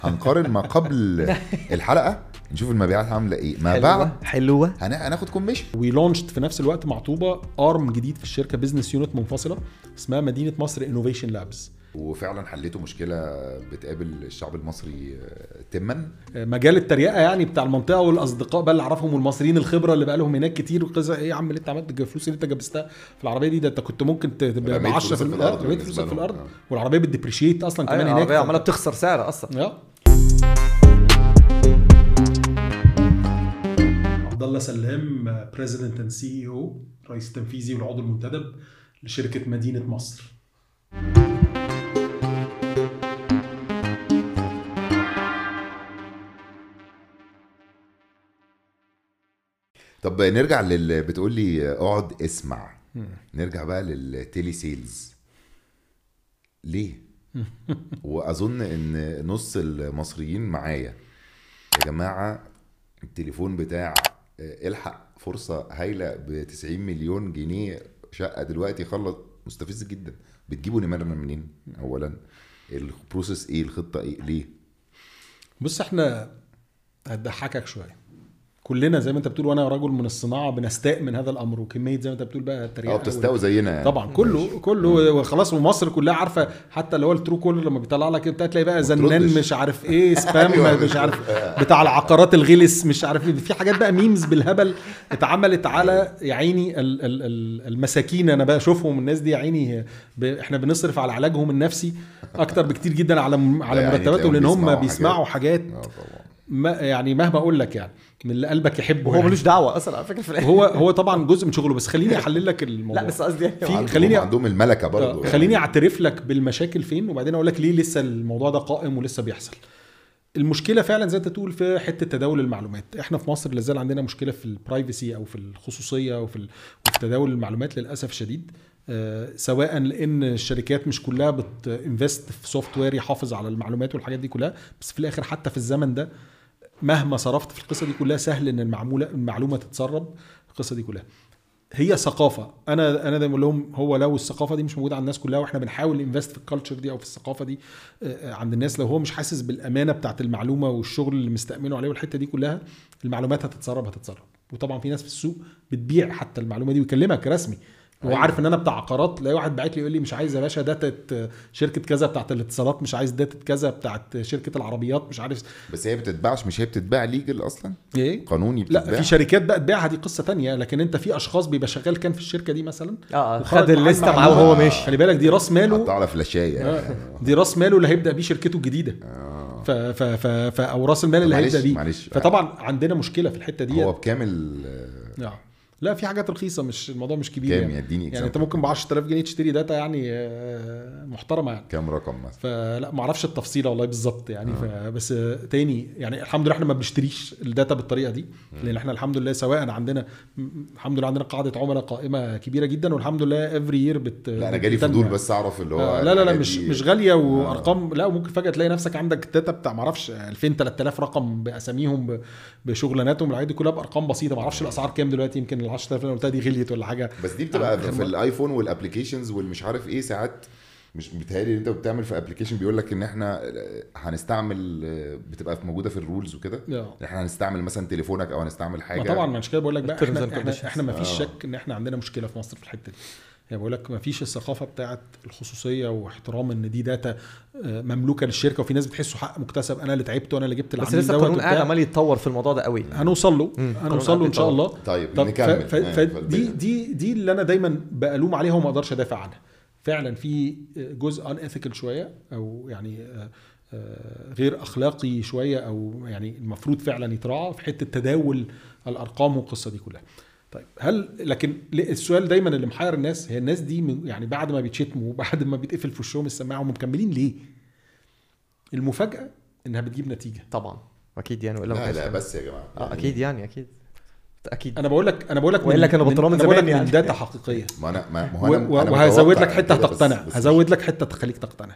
هنقارن ما قبل الحلقه نشوف المبيعات عامله ايه ما حلوة بعد حلوة هن- هناخد كوميشن وي لونشت في نفس الوقت مع طوبه ارم جديد في الشركه بزنس يونت منفصله اسمها مدينه مصر انوفيشن لابس وفعلا حليتوا مشكله بتقابل الشعب المصري آه، تما مجال التريقه يعني بتاع المنطقه والاصدقاء بقى اللي اعرفهم والمصريين الخبره اللي بقى لهم هناك كتير وقصه ايه يا عم اللي انت عملت الفلوس اللي انت جبستها في العربيه دي ده انت كنت ممكن ت- تبقى ب رميت 10 في فلوسك في الارض الأرض رميت بالنسبة فلوسك في لهم. الارض آه. والعربيه بتديبريشيت اصلا كمان ايوه هناك العربية ف- عمالة بتخسر سعر اصلا اه عبد الله سلام بريزيدنت اند سي اي او رئيس التنفيذي والعضو المنتدب لشركه مدينه مصر طب نرجع لل بتقول لي اقعد اسمع نرجع بقى للتيلي سيلز ليه واظن ان نص المصريين معايا يا جماعه التليفون بتاع آه، الحق فرصه هايله ب 90 مليون جنيه شقه دلوقتي خلص مستفز جدا بتجيبوا نمرنا منين اولا البروسيس ايه الخطه ايه ليه بص احنا هتضحكك شويه كلنا زي ما انت بتقول وانا رجل من الصناعه بنستاء من هذا الامر وكميه زي ما انت بتقول بقى التريقه اه بتستووا زينا يعني طبعا كله كله وخلاص ومصر كلها عارفه حتى اللي هو الترو كول لما بيطلع لك انت تلاقي بقى زنان تردش. مش عارف ايه سبام أيوة، مش عارف بتاع العقارات الغلس مش عارف ايه في حاجات بقى ميمز بالهبل اتعملت على يا عيني ال- ال- ال- المساكين انا بشوفهم الناس دي يا عيني ب- احنا بنصرف على علاجهم النفسي اكتر بكتير جدا على على يعني مرتباتهم لان تلاقيهم هم بيسمعوا بيسمعوا حاجات اه طبعا ما يعني مهما اقول لك يعني من اللي قلبك يحبه وهو يعني. ملوش دعوة اصلا على فكرة في الاخر هو هو طبعا جزء من شغله بس خليني احلل لك الموضوع لا بس قصدي يعني في- عندهم- خليني- عندهم الملكه برضه آه، خليني اعترف لك بالمشاكل فين وبعدين اقول لك ليه لسه الموضوع ده قائم ولسه بيحصل المشكله فعلا زي ما انت تقول في حته تداول المعلومات احنا في مصر لازال عندنا مشكله في البرايفسي او في الخصوصيه وفي ال- وفي تداول المعلومات للاسف الشديد آه، سواء لان الشركات مش كلها بتنفست في سوفت وير يحافظ على المعلومات والحاجات دي كلها بس في الاخر حتى في الزمن ده مهما صرفت في القصه دي كلها سهل ان المعموله المعلومه تتسرب القصه دي كلها هي ثقافه انا انا دايما بقول لهم هو لو الثقافه دي مش موجوده عند الناس كلها واحنا بنحاول انفست في الكالتشر دي او في الثقافه دي آه، عند الناس لو هو مش حاسس بالامانه بتاعت المعلومه والشغل اللي مستأمنه عليه والحته دي كلها المعلومات هتتسرب هتتسرب وطبعا في ناس في السوق بتبيع حتى المعلومه دي ويكلمك رسمي هو أيوة. عارف ان انا بتاع عقارات تلاقي واحد باعت لي يقول لي مش عايز يا باشا داتا شركه كذا بتاعت الاتصالات مش عايز داتا كذا بتاعت شركه العربيات مش عارف بس هي بتتباعش مش هي بتتباع ليجل اصلا ايه قانوني بتتباع لا في شركات بقى تبيعها دي قصه تانية لكن انت في اشخاص بيبقى شغال كان في الشركه دي مثلا اه وخرج خد معاه الليسته معاه المعلومة. وهو ماشي خلي بالك دي راس ماله حطها على فلاشايه آه، يعني. دي راس ماله اللي هيبدا بيه شركته الجديده آه. ف ف ف ف او راس المال اللي معلش- هيبدا بيه معلش. فطبعا عندنا مشكله في الحته دي هو بكامل آه، آه. لا في حاجات رخيصه مش الموضوع مش كبير كام يعني, يديني يعني انت ممكن ب 10000 جنيه تشتري داتا يعني آه، محترمه يعني كام رقم مثلا فلا ما اعرفش التفصيله والله بالظبط يعني آه. بس آه، تاني يعني الحمد لله احنا ما بنشتريش الداتا بالطريقه دي لان احنا الحمد لله سواء عندنا م- الحمد لله عندنا قاعده عملاء قائمه كبيره جدا والحمد لله افري يير بت لا انا جالي بتنمو فضول يعني. بس اعرف اللي هو آه، لا لا لا الحاجات مش دي- مش غاليه وارقام لا وممكن فجاه تلاقي نفسك عندك داتا بتاع ما اعرفش 2000 3000 رقم باساميهم ب- بشغلاناتهم الحاجات دي كلها بارقام بسيطه ما اعرفش الاسعار كام دلوقتي يمكن ال 10000 اللي أنا قلتها دي غليت ولا حاجه بس دي بتبقى آه، في آخر الايفون والابلكيشنز والمش عارف ايه ساعات مش بيتهيألي ان انت بتعمل في ابلكيشن بيقول لك ان احنا آه، هنستعمل آه، بتبقى موجوده في الرولز وكده آه. احنا هنستعمل مثلا تليفون او هنستعمل حاجه ما طبعا ما عشان كده بقول لك بقى Terms احنا and احنا, conditions. احنا ما فيش آه. شك ان احنا عندنا مشكله في مصر في الحته دي يعني بقول لك ما فيش الثقافه بتاعت الخصوصيه واحترام ان دي داتا آه، مملوكه للشركه وفي ناس بتحسه حق مكتسب انا اللي تعبت وانا اللي جبت بس العميل لسه دوت القانون قاعد وبتاع. عمال يتطور في الموضوع ده قوي هنوصل له مم. هنوصل له ان شاء الله طيب طب ف- نكمل ف- آه، فدي فالبداية. دي دي اللي انا دايما بلوم عليها وما اقدرش ادافع عنها فعلا في جزء ان اثيكال شويه او يعني آه، آه، غير اخلاقي شويه او يعني المفروض فعلا يتراعى في حته تداول الارقام والقصه دي كلها طيب هل لكن ليه- السؤال دايما اللي محير الناس هي الناس دي من- يعني بعد ما بيتشتموا وبعد ما بيتقفل في وشهم السماعه هم مكملين ليه؟ المفاجاه انها بتجيب نتيجه طبعا اكيد يعني ولا ما لا كانش لا كده. بس يا جماعه اه اكيد يعني اكيد اكيد انا بقول لك انا بقول لك وإلا كانوا بطلوها من أنا بقول زمان لك يعني. من داتا حقيقيه ما انا ما ما هو و- انا و- أنا وهزود متوقع لك حته كده، بس- تقتنع بس هزود لك حته تخليك تقتنع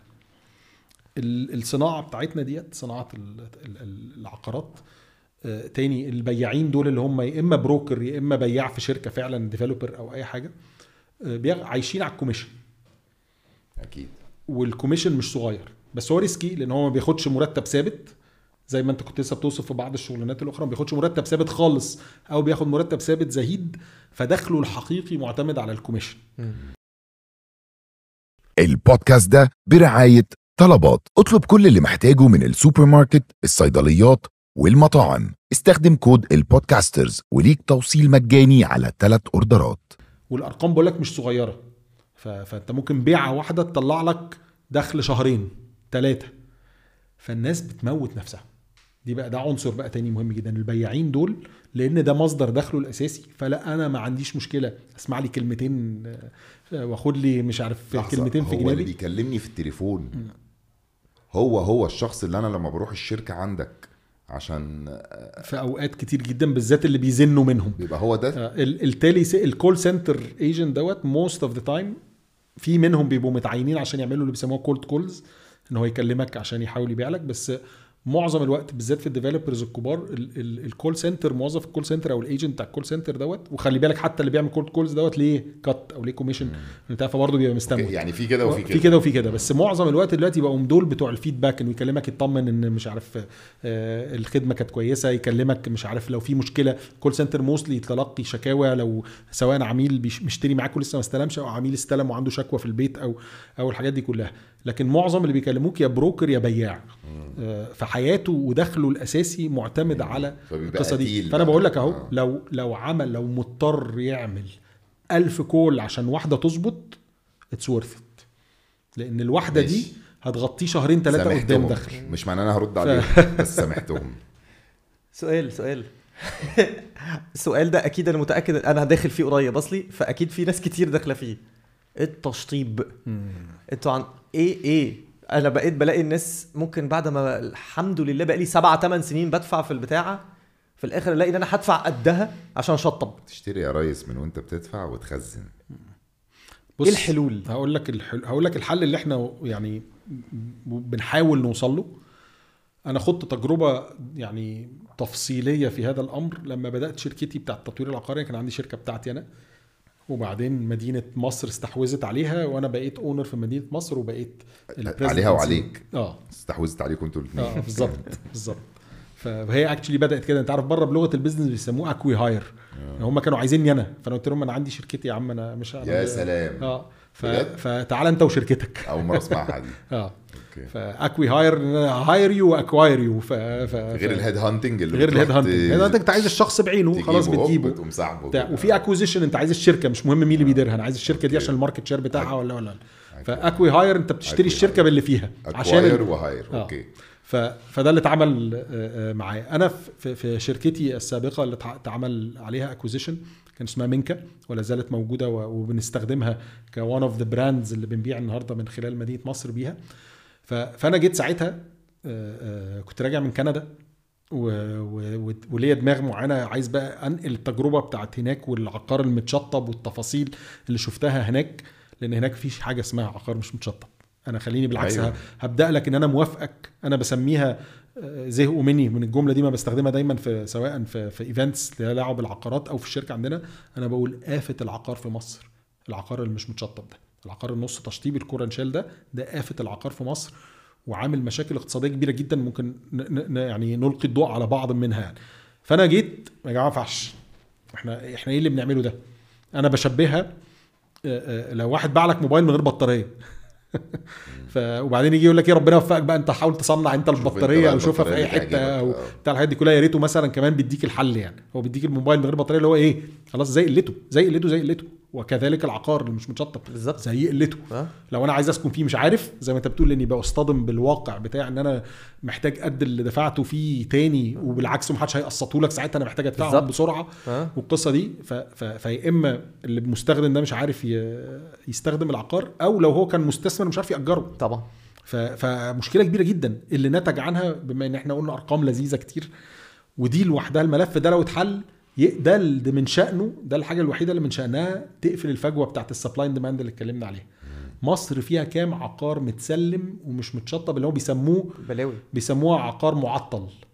ال- الصناعه بتاعتنا ديت صناعه ال- ال- ال- العقارات آه، تاني البياعين دول اللي هم يا اما بروكر يا اما بياع في شركه فعلا ديفلوبر او اي حاجه آه، بيغ- عايشين على الكوميشن اكيد والكوميشن مش صغير بس هو ريسكي لان هو ما بياخدش مرتب ثابت زي ما انت كنت لسه بتوصف في بعض الشغلانات الاخرى ما بياخدش مرتب ثابت خالص او بياخد مرتب ثابت زهيد فدخله الحقيقي معتمد على الكوميشن البودكاست ده برعاية طلبات اطلب كل اللي محتاجه من السوبر ماركت الصيدليات والمطاعم استخدم كود البودكاسترز وليك توصيل مجاني على ثلاث اوردرات والارقام بقول لك مش صغيره ف... فانت ممكن بيعه واحده تطلع لك دخل شهرين ثلاثه فالناس بتموت نفسها دي بقى ده عنصر بقى تاني مهم جدا البياعين دول لان ده مصدر دخله الاساسي فلا انا ما عنديش مشكله اسمع لي كلمتين آه، واخد لي مش عارف لحظة، كلمتين في هو اللي جنابي بيكلمني في التليفون هو هو الشخص اللي انا لما بروح الشركه عندك عشان في اوقات كتير جدا بالذات اللي بيزنوا منهم بيبقى هو ده آه، ال- التالي س- الكول سنتر ايجنت دوت موست اوف ذا تايم في منهم بيبقوا متعينين عشان يعملوا اللي بيسموها كولد كولز ان هو يكلمك عشان يحاول يبيع لك بس معظم الوقت بالذات في الديفلوبرز الكبار الكول سنتر موظف الكول سنتر او الايجنت بتاع الكول سنتر دوت وخلي بالك حتى اللي بيعمل كولد كولز دوت ليه كات او ليه كوميشن انت عارف برضه بيبقى مستمر يعني في كده وفي في كده كده وفي كده بس معظم الوقت دلوقتي بقوا دول بتوع الفيدباك انه يكلمك يطمن ان مش عارف آه، الخدمه كانت كويسه يكلمك مش عارف لو في مشكله كول سنتر موستلي تلقي شكاوى لو سواء عميل بيش- مشتري معاك ولسه ما استلمش او عميل استلم وعنده شكوى في البيت او او الحاجات دي كلها لكن معظم اللي بيكلموك يا بروكر يا بياع آه، فحياته ودخله الاساسي معتمد على فبيبقى القصه دي قتيل فانا بقى. بقول لك اهو آه. لو لو عمل لو مضطر يعمل ألف كول عشان واحده تظبط اتس ورث لان الواحده دي ماشي. هتغطيه شهرين ثلاثه قدام سامحتهم. دخل مش معناه انا هرد عليهم بس سامحتهم سؤال سؤال السؤال ده اكيد انا متاكد إن انا داخل فيه قريب اصلي فاكيد في ناس كتير داخله فيه التشطيب انتوا عن ايه ايه انا بقيت بلاقي الناس ممكن بعد ما الحمد لله بقى لي سبعة ثمان سنين بدفع في البتاعه في الاخر الاقي ان انا هدفع قدها عشان اشطب تشتري يا ريس من وانت بتدفع وتخزن بص إيه الحلول؟ هقول لك الحل... هقول لك الحل اللي احنا يعني بنحاول نوصل له انا خدت تجربه يعني تفصيليه في هذا الامر لما بدات شركتي بتاعه التطوير العقاري كان عندي شركه بتاعتي انا وبعدين مدينه مصر استحوذت عليها وانا بقيت اونر في مدينه مصر وبقيت ال عليها presidency. وعليك. اه استحوذت عليكم انتوا الاثنين اه بالظبط بالظبط فهي اكشلي بدات كده انت عارف بره بلغه البيزنس بيسموه اكوي هاير هم كانوا عايزيني انا فانا قلت لهم انا عندي شركتي يا عم انا مش أنا يا سلام اه ف... بجد؟ فتعالى انت وشركتك اول مره اسمعها دي اه اوكي فاكوي هاير هاير يو واكواير يو ف... ف... غير ف... الهيد هانتنج اللي غير بتروح الهيد هانتنج ت- الهيد هانتنج انت عايز الشخص بعينه خلاص تجيبه، هوب، بتجيبه بتقوم سحبه بتاع كده. وفي اكوزيشن انت عايز الشركه مش مهم مين اللي بيديرها انا عايز الشركه دي عشان الماركت شير بتاعها ولا ولا ولا. فاكوي هاير انت بتشتري Acquihire. الشركه باللي فيها اكواير ال- وهاير آه. اوكي ف... فده اللي اتعمل آه، آه، معايا انا في, في شركتي السابقه اللي اتع- اتعمل عليها اكوزيشن كان اسمها منكا ولا زالت موجوده و- وبنستخدمها كوان اوف ذا براندز اللي بنبيع النهارده من خلال مدينه مصر بيها ف... فانا جيت ساعتها آه، آه، كنت راجع من كندا و... و... و... وليا دماغ معينه عايز بقى انقل التجربه بتاعت هناك والعقار المتشطب والتفاصيل اللي شفتها هناك لان هناك في حاجه اسمها عقار مش متشطب انا خليني بالعكس أيوة. أيوة. هبدا لك ان انا موافقك انا بسميها آه، زهقوا مني من الجمله دي ما بستخدمها دايما في سواء في في ايفنتس لها دعوه بالعقارات او في الشركه عندنا انا بقول آفة العقار في مصر العقار اللي مش متشطب ده العقار النص تشطيب الكورنشال ده ده آفة العقار في مصر وعامل مشاكل اقتصاديه كبيره جدا ممكن ن- ن- يعني نلقي الضوء على بعض منها يعني. فانا جيت يا جماعه ما ينفعش احنا احنا ايه اللي بنعمله ده انا بشبهها آه، آه، لو واحد باع لك موبايل من غير بطاريه ف وبعدين يجي يقول لك ايه ربنا يوفقك بقى انت حاول تصنع انت أنت البطاريه بقى او شوفها في البطارية اي اللي حته تعجبك. او آه. بتاع الحاجات دي كلها يا ريته مثلا كمان بيديك الحل يعني هو بيديك الموبايل من غير بطاريه اللي هو ايه خلاص زي قلته زي قلته زي قلته وكذلك العقار اللي مش متشطب بالظبط. زي قلته اه لو انا عايز اسكن فيه مش عارف زي ما انت بتقول اني بصطدم بالواقع بتاع ان انا محتاج قد اللي دفعته فيه تاني وبالعكس محدش هيقسطه لك ساعتها انا محتاج ادفعه بالظبط. بسرعه اه والقصه دي ف... ف... فيا اما اللي المستخدم ده مش عارف ي... يستخدم العقار او لو هو كان مستثمر مش عارف ياجره طبعا ف... فمشكله كبيره جدا اللي نتج عنها بما ان احنا قلنا ارقام لذيذه كتير ودي لوحدها الملف ده لو اتحل ي- ده اللي من شانه ده الحاجه الوحيده اللي من شانها تقفل الفجوه بتاعت السبلاي اند ديماند اللي اتكلمنا عليها مصر فيها كام عقار متسلم ومش متشطب اللي هو بيسموه بلاوي بيسموها عقار معطل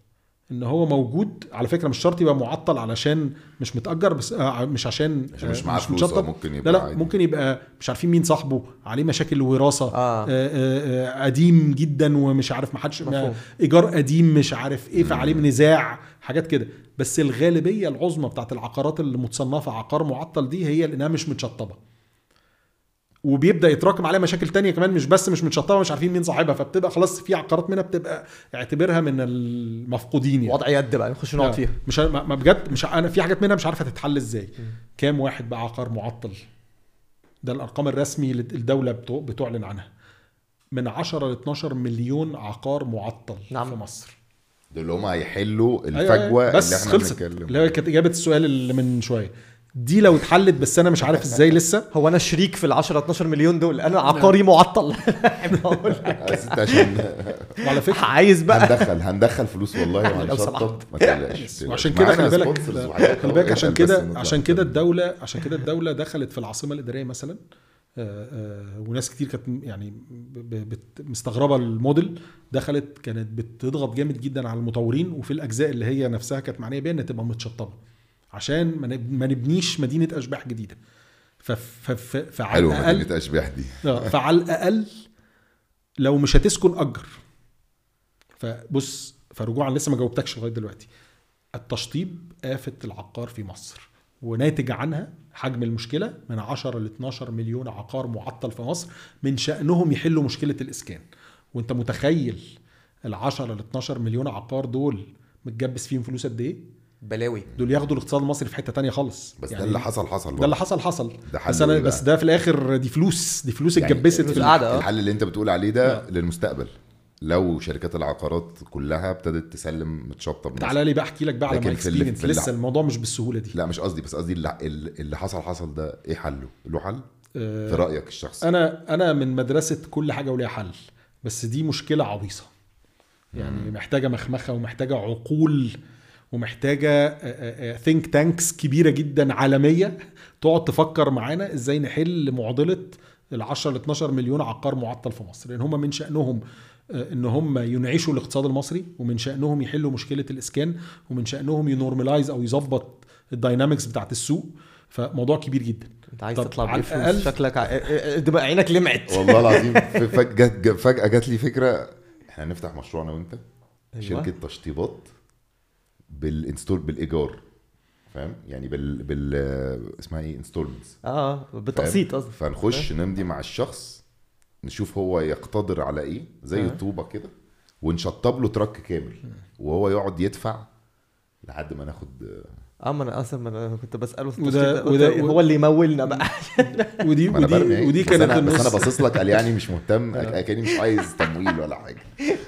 ان هو موجود على فكره مش شرط يبقى معطل علشان مش متاجر بس آه مش عشان عشان مش آه، معاه فلوس أو متشطب. ممكن لا يبقى لا عادي. ممكن يبقى مش عارفين مين صاحبه عليه مشاكل وراثه آه. آه. آه آه قديم جدا ومش عارف ما حدش مفهوم. ما ايجار قديم مش عارف ايه فعليه نزاع حاجات كده بس الغالبيه العظمى بتاعت العقارات اللي متصنفه عقار معطل دي هي لانها مش متشطبه وبيبدا يتراكم عليها مشاكل تانية كمان مش بس مش متشطبه مش عارفين مين صاحبها فبتبقى خلاص في عقارات منها بتبقى اعتبرها من المفقودين يعني وضع يد بقى نخش نقعد آه. فيها مش ما ما بجد مش ع- انا في حاجات منها مش عارفه تتحل ازاي كام واحد بقى عقار معطل ده الارقام الرسمي اللي الدوله بتو- بتعلن عنها من 10 ل 12 مليون عقار معطل نعم. في مصر دول اللي هم هيحلوا أيوة، الفجوه أيوة. بس اللي احنا خلصت بنتكلم اللي هي كانت اجابه السؤال اللي من شويه دي لو اتحلت بس انا مش عارف ازاي لسه هو انا شريك في ال 10 12 مليون دول انا عقاري معطل بقول لك. بس انت عشان وعلى فكره عايز بقى هندخل هندخل فلوس والله لو سمحت. وهنشطب ما تقلقش يس. ما وعشان تقلقش. كده خلي معانا بالك sponsors وحاجات خلي أهو. بالك عشان اتقل بس كده نطلع عشان كده نتكلم. الدوله عشان كده الدوله دخلت في العاصمه الاداريه مثلا آه، آه، وناس كتير كانت يعني ب- ب- بت- مستغربه الموديل دخلت كانت بتضغط جامد جدا على المطورين وفي الاجزاء اللي هي نفسها كانت معنيه بيها انها تبقى متشطبه عشان ما نب- ما نبنيش مدينه اشباح جديده ف- ف- ف- فعلى حلوه الاقل مدينه اشباح دي آه، فعلى الاقل لو مش هتسكن اجر فبص فرجوعا لسه ما جاوبتكش لغايه دلوقتي التشطيب آفة العقار في مصر وناتج عنها حجم المشكلة من 10 ل 12 مليون عقار معطل في مصر من شأنهم يحلوا مشكلة الإسكان وانت متخيل ال 10 ل 12 مليون عقار دول متجبس فيهم فلوس قد ايه؟ بلاوي دول ياخدوا الاقتصاد المصري في حتة تانية خالص بس يعني ده اللي حصل حصل ده برضه. اللي حصل حصل ده حل بس انا إيه بقى؟ بس ده في الاخر دي فلوس دي فلوس يعني اتجبست فلوس في قاعدة. آه. الحل اللي انت بتقول عليه ده للمستقبل لو شركات العقارات كلها ابتدت تسلم متشطب مثلاً. تعالى لي بقى احكي لك بقى على لكن ماي في ال- اكسبيرينس في الع- لسه الموضوع مش بالسهوله دي لا مش قصدي بس قصدي اللي, اللي حصل حصل ده ايه حله له حل آه، في رايك الشخصي انا انا من مدرسه كل حاجه وليها حل بس دي مشكله عويصه يعني محتاجه مخمخه ومحتاجه عقول ومحتاجه ثينك تانكس كبيره جدا عالميه تقعد تفكر معانا ازاي نحل معضله ال 10 ل 12 مليون عقار معطل في مصر لان هم من شانهم آه، ان هم ينعشوا الاقتصاد المصري ومن شانهم يحلوا مشكله الاسكان ومن شانهم ينورملايز او يظبط الداينامكس بتاعت السوق فموضوع كبير جدا انت عايز طب تطلع على بفلوس الأقل- شكلك ع- اه- اه- تبقى عينك لمعت والله العظيم ف- فجاه فجاه جات لي فكره احنا هنفتح مشروع انا وانت أيوة. شركه تشطيبات بالانستول بالايجار فاهم يعني بال بال اسمها ايه انستولمنتس اه بالتقسيط قصدي فنخش نمضي مع الشخص نشوف هو يقتدر على ايه زي آه. الطوبه كده ونشطب له تراك كامل وهو يقعد يدفع لحد ما ناخد اه ما انا اصلا ما انا كنت بساله في وده- التشطيب ده، وده- قلت هو اللي يمولنا بقى ودي ما انا برمي ودي أهي. ودي بس كانت أنا بس انا النص باصص لك قال يعني مش مهتم كاني مش عايز تمويل ولا حاجه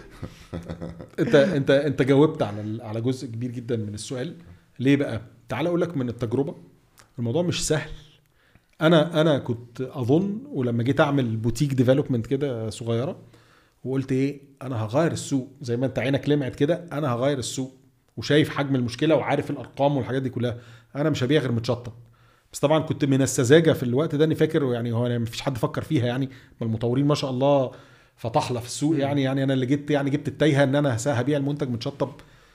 انت انت انت جاوبت على ال- على جزء كبير جدا من السؤال ليه بقى تعال اقول لك من التجربه الموضوع مش سهل انا انا كنت اظن ولما جيت اعمل بوتيك ديفلوبمنت كده صغيره وقلت ايه انا هغير السوق زي ما انت عينك لمعت كده انا هغير السوق وشايف حجم المشكله وعارف الارقام والحاجات دي كلها انا مش هبيع غير متشطب بس طبعا كنت من السذاجه في الوقت ده اني فاكر يعني هو يعني مفيش حد فكر فيها يعني ما المطورين ما شاء الله فطحله في السوق يعني يعني انا اللي جبت يعني جبت التايهه ان انا هبيع المنتج متشطب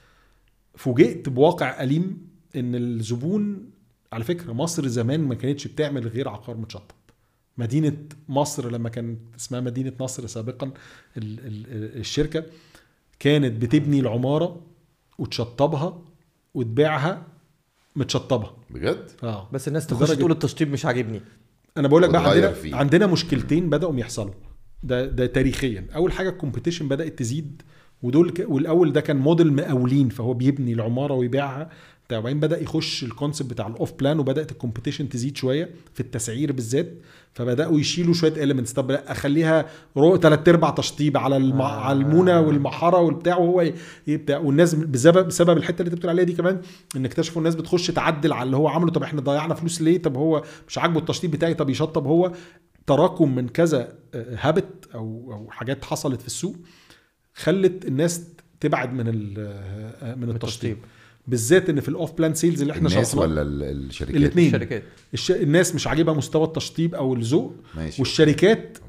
فوجئت بواقع أليم ان الزبون على فكره مصر زمان ما كانتش بتعمل غير عقار متشطب مدينه مصر لما كانت اسمها مدينه نصر سابقا ال- ال- الشركه كانت بتبني العماره وتشطبها وتبيعها متشطبه بجد اه بس الناس تخش لدرجة- تقول التشطيب مش عاجبني انا بقول لك بقى وتغير عندنا فيه. عندنا مشكلتين بداوا يحصلوا ده ده تاريخيا اول حاجه الكومبيتيشن بدات تزيد ودول ك... والاول ده كان موديل مقاولين فهو بيبني العماره ويبيعها بتاع وبعدين بدا يخش الكونسيبت بتاع الاوف بلان وبدات الكومبيتيشن تزيد شويه في التسعير بالذات فبداوا يشيلوا شويه اليمنتس طب لا اخليها رو ثلاث ارباع تشطيب على الم... آه. على المونه والمحاره والبتاع وهو ي- يبتاع والناس بسبب بسبب الحته اللي انت بتقول عليها دي كمان ان اكتشفوا الناس بتخش تعدل على اللي هو عمله طب احنا ضيعنا فلوس ليه طب هو مش عاجبه التشطيب بتاعي طب يشطب هو تراكم من كذا هابت او او حاجات حصلت في السوق خلت الناس تبعد من ال- آه، من التشطيب بالذات ان في الاوف بلان سيلز اللي احنا الناس شرحناه ولا ال- الشركات الاتنين. الشركات الش... الناس مش عاجبها مستوى التشطيب او الذوق ماشي والشركات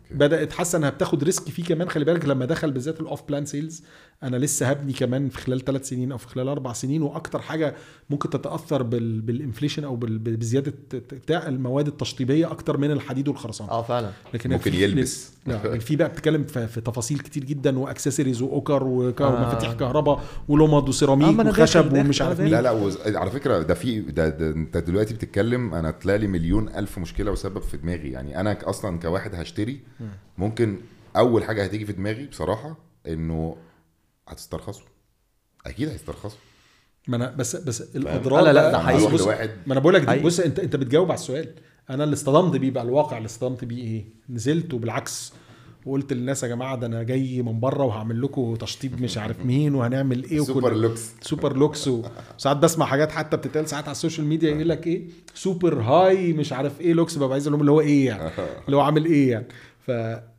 بدات حاسه انها بتاخد ريسك فيه كمان خلي بالك لما دخل بالذات الاوف بلان سيلز انا لسه هبني كمان في خلال ثلاث سنين او في خلال اربع سنين واكتر حاجه ممكن تتاثر بال بالانفليشن او بال- بزياده بتاع المواد التشطيبيه اكتر من الحديد والخرسانه اه فعلا لكن ممكن في- يلبس. لا في بقى بتتكلم في, في تفاصيل كتير جدا واكسسوارز واوكر وك- آه. ومفاتيح كهرباء ولمض آه، وسيراميك ما أنا وخشب داخل- ومش داخل- عارف أنا مين لا لا وز... على فكره ده في ده, ده انت دلوقتي بتتكلم انا طلع لي مليون الف مشكله وسبب في دماغي يعني انا ك- اصلا كواحد هشتري ممكن اول حاجه هتيجي في دماغي بصراحه انه هتسترخصوا اكيد هيسترخصوا ما انا بس بس الاضرار لا، لا، بقى- ده أنا حقيقي. هروح بص لواحد ما انا بقول لك دي حقيقي. بص انت انت بتجاوب على السؤال انا اللي اصطدمت بيه بقى الواقع اللي اصطدمت بيه ايه نزلت وبالعكس وقلت للناس يا جماعه ده انا جاي من بره وهعمل لكم تشطيب مش عارف مين وهنعمل ايه وكل سوبر لوكس سوبر لوكس وساعات بسمع حاجات حتى بتتقال ساعات على السوشيال ميديا يقول لك ايه سوبر هاي مش عارف ايه لوكس ببقى عايز اقول لهم اللي هو ايه يعني اللي هو عامل ايه يعني ف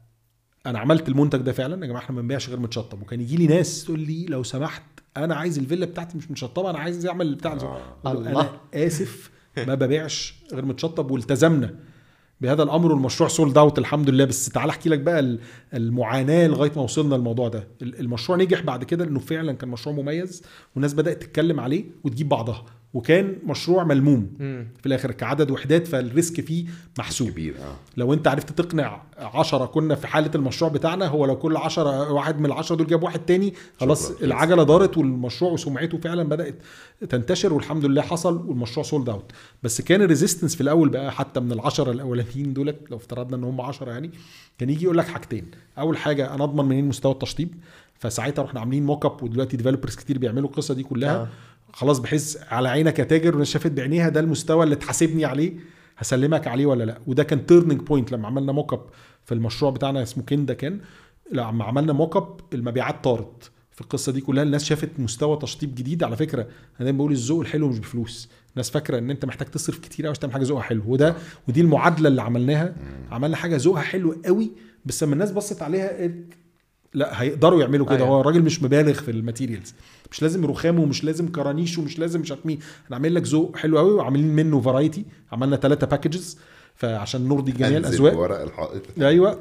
انا عملت المنتج ده فعلا يا جماعه احنا ما بنبيعش غير متشطب وكان يجي لي ناس تقول لي لو سمحت انا عايز الفيلا بتاعتي مش متشطبه انا عايز اعمل البتاع ده أقول له الله. انا اسف ما ببيعش غير متشطب والتزمنا بهذا الامر والمشروع سولد اوت الحمد لله بس تعال احكي لك بقى ال- المعاناه لغايه ما وصلنا للموضوع ده ال- المشروع نجح بعد كده لانه فعلا كان مشروع مميز والناس بدات تتكلم عليه وتجيب بعضها وكان مشروع ملموم مم. في الاخر كعدد وحدات فالريسك فيه محسوب كبير اه لو انت عرفت تقنع عشرة كنا في حالة المشروع بتاعنا هو لو كل عشرة واحد من العشرة دول جاب واحد تاني خلاص شكراً. العجلة دارت والمشروع وسمعته فعلا بدأت تنتشر والحمد لله حصل والمشروع سولد اوت بس كان الريزيستنس في الاول بقى حتى من العشرة الاولانيين دولت لو افترضنا ان هم عشرة يعني كان يجي يقول لك حاجتين اول حاجة انا اضمن منين مستوى التشطيب فساعتها رحنا عاملين موك اب ودلوقتي ديفلوبرز كتير بيعملوا القصه دي كلها آه. آه. خلاص بحيث على عينك يا تاجر والناس شافت بعينيها ده المستوى اللي تحاسبني عليه هسلمك عليه ولا لا وده كان تيرنينج بوينت لما عملنا موك اب في المشروع بتاعنا اسمه كندا كان لما عملنا موك اب المبيعات طارت في القصه دي كلها الناس شافت مستوى تشطيب جديد على فكره انا دايما بقول الذوق الحلو مش بفلوس الناس فاكره ان انت محتاج تصرف كتير قوي عشان تعمل حاجه ذوقها حلو وده ودي المعادله اللي عملناها عملنا حاجه ذوقها حلو قوي بس لما الناس بصت عليها قالت لا هيقدروا يعملوا كده أيوة. هو الراجل مش مبالغ في الماتيريالز مش لازم رخام ومش لازم كرانيش ومش لازم مش عارف مين انا عامل لك ذوق حلو قوي وعاملين منه فرايتي عملنا ثلاثه باكجز فعشان نرضي جميع أنزل الاذواق ورق الحائط ايوه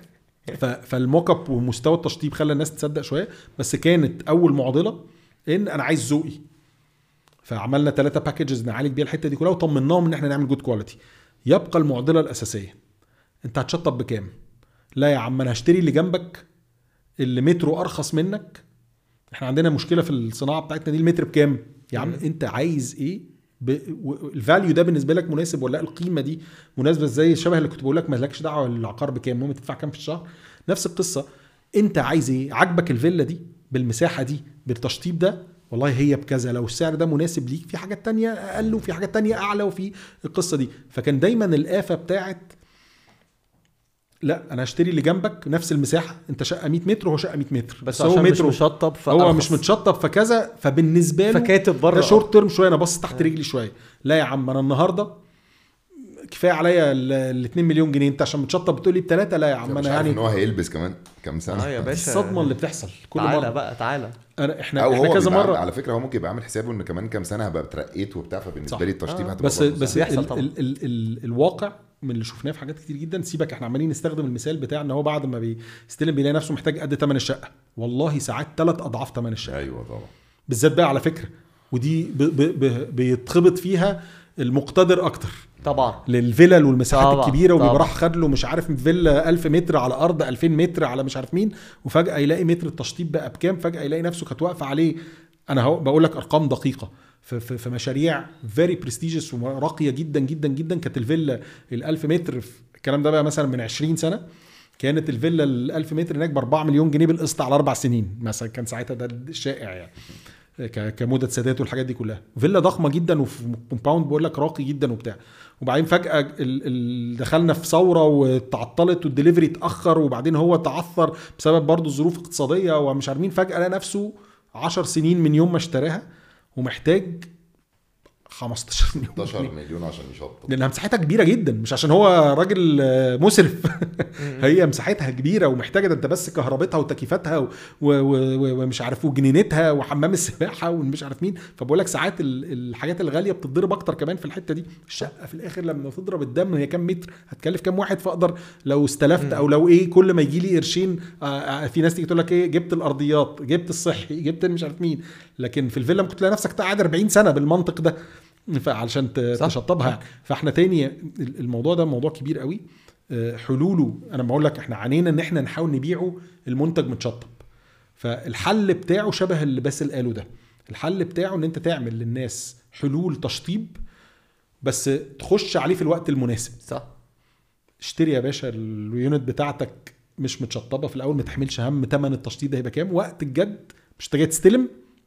ف- فالموك اب ومستوى التشطيب خلى الناس تصدق شويه بس كانت اول معضله ان انا عايز ذوقي فعملنا ثلاثه باكجز نعالج بيها الحته دي كلها وطمناهم ان احنا نعمل جود كواليتي يبقى المعضله الاساسيه انت هتشطب بكام لا يا عم انا هشتري اللي جنبك اللي مترو ارخص منك احنا عندنا مشكله في الصناعه بتاعتنا دي المتر بكام يا عم انت عايز ايه ب... و- الفاليو ده بالنسبه لك مناسب ولا لا القيمه دي مناسبه ازاي الشبه اللي كنت بقول لك مالكش دعوه العقار بكام المهم تدفع كام في الشهر نفس القصه انت عايز ايه عاجبك الفيلا دي بالمساحه دي بالتشطيب ده والله هي بكذا لو السعر ده مناسب ليك في حاجات تانية اقل وفي حاجات تانية اعلى وفي القصه دي فكان دايما الافه بتاعت لا انا هشتري اللي جنبك نفس المساحه انت شقه 100 متر وهو شقه 100 متر بس عشان مش مشطب هو فأرخص. مش متشطب فكذا فبالنسبه له فكاتب بره ده شورت تيرم شويه انا باصص تحت رجلي شويه لا يا عم انا النهارده كفايه عليا ال 2 مليون جنيه انت عشان متشطب بتقول لي بثلاثه لا يا عم مش انا عارف يعني ان هو هيلبس كمان كام سنه اه يا باشا الصدمه اللي بتحصل كل تعالى مره بقى تعالى انا احنا او احنا هو كذا بيبقى مره على فكره هو ممكن يبقى عامل حسابه ان كمان كام سنه هبقى اترقيت وبتاع فبالنسبه صح. لي التشطيب آه. هتبقى بس برضه بس سهلة. بيحصل ال طبعا. ال ال ال الواقع من اللي شفناه في حاجات كتير جدا سيبك احنا عمالين نستخدم المثال بتاع ان هو بعد ما بيستلم بيلاقي نفسه محتاج قد ثمن الشقه والله ساعات ثلاث اضعاف ثمن الشقه ايوه طبعا بالذات بقى على فكره ودي ب ب ب بيتخبط فيها المقتدر اكتر طبعا للفلل والمساحات طبعا، الكبيره وبيبقى طبعا. راح خد له مش عارف فيلا 1000 متر على ارض 2000 متر على مش عارف مين وفجاه يلاقي متر التشطيب بقى بكام فجاه يلاقي نفسه كانت واقفه عليه انا هو بقول لك ارقام دقيقه في, في, في مشاريع فيري برستيجيوس وراقيه جدا جدا جدا كانت الفيلا ال 1000 متر في الكلام ده بقى مثلا من 20 سنه كانت الفيلا ال 1000 متر هناك ب 4 مليون جنيه بالقسط على اربع سنين مثلا كان ساعتها ده الشائع يعني ك- كمدة سداد والحاجات دي كلها فيلا ضخمه جدا وفي كومباوند بقول لك راقي جدا وبتاع وبعدين فجاه ال ال دخلنا في ثوره وتعطلت والدليفري اتاخر وبعدين هو تعثر بسبب برضه الظروف الاقتصاديه ومش عارفين فجاه لقى نفسه 10 سنين من يوم ما اشتراها ومحتاج 15 مليون 16 جنيه. مليون عشان يشطب لانها مساحتها كبيره جدا مش عشان هو راجل آه، مسرف هي مساحتها كبيره ومحتاجه ده انت بس كهربتها وتكييفاتها و- و- و- ومش عارف وجنينتها وحمام السباحه ومش عارف مين فبقول لك ساعات ال- الحاجات الغاليه بتتضرب اكتر كمان في الحته دي الشقه في الاخر لما تضرب الدم هي كام متر هتكلف كام واحد فاقدر لو استلفت او لو ايه كل ما يجي لي قرشين آه، آه، في ناس تيجي تقول لك ايه جبت الارضيات جبت الصحي جبت مش عارف مين لكن في الفيلا ممكن تلاقي نفسك قاعد 40 سنه بالمنطق ده فعلشان ت- صح. تشطبها يعني فاحنا تاني ال- الموضوع ده موضوع كبير قوي آه، حلوله انا بقول لك احنا عانينا ان احنا نحاول نبيعه المنتج متشطب فالحل بتاعه شبه اللي باسل قاله ده الحل بتاعه ان انت تعمل للناس حلول تشطيب بس تخش عليه في الوقت المناسب صح اشتري يا باشا اليونت بتاعتك مش متشطبه في الاول ما تحملش هم تمن التشطيب ده هيبقى كام وقت الجد مش انت جاي تستلم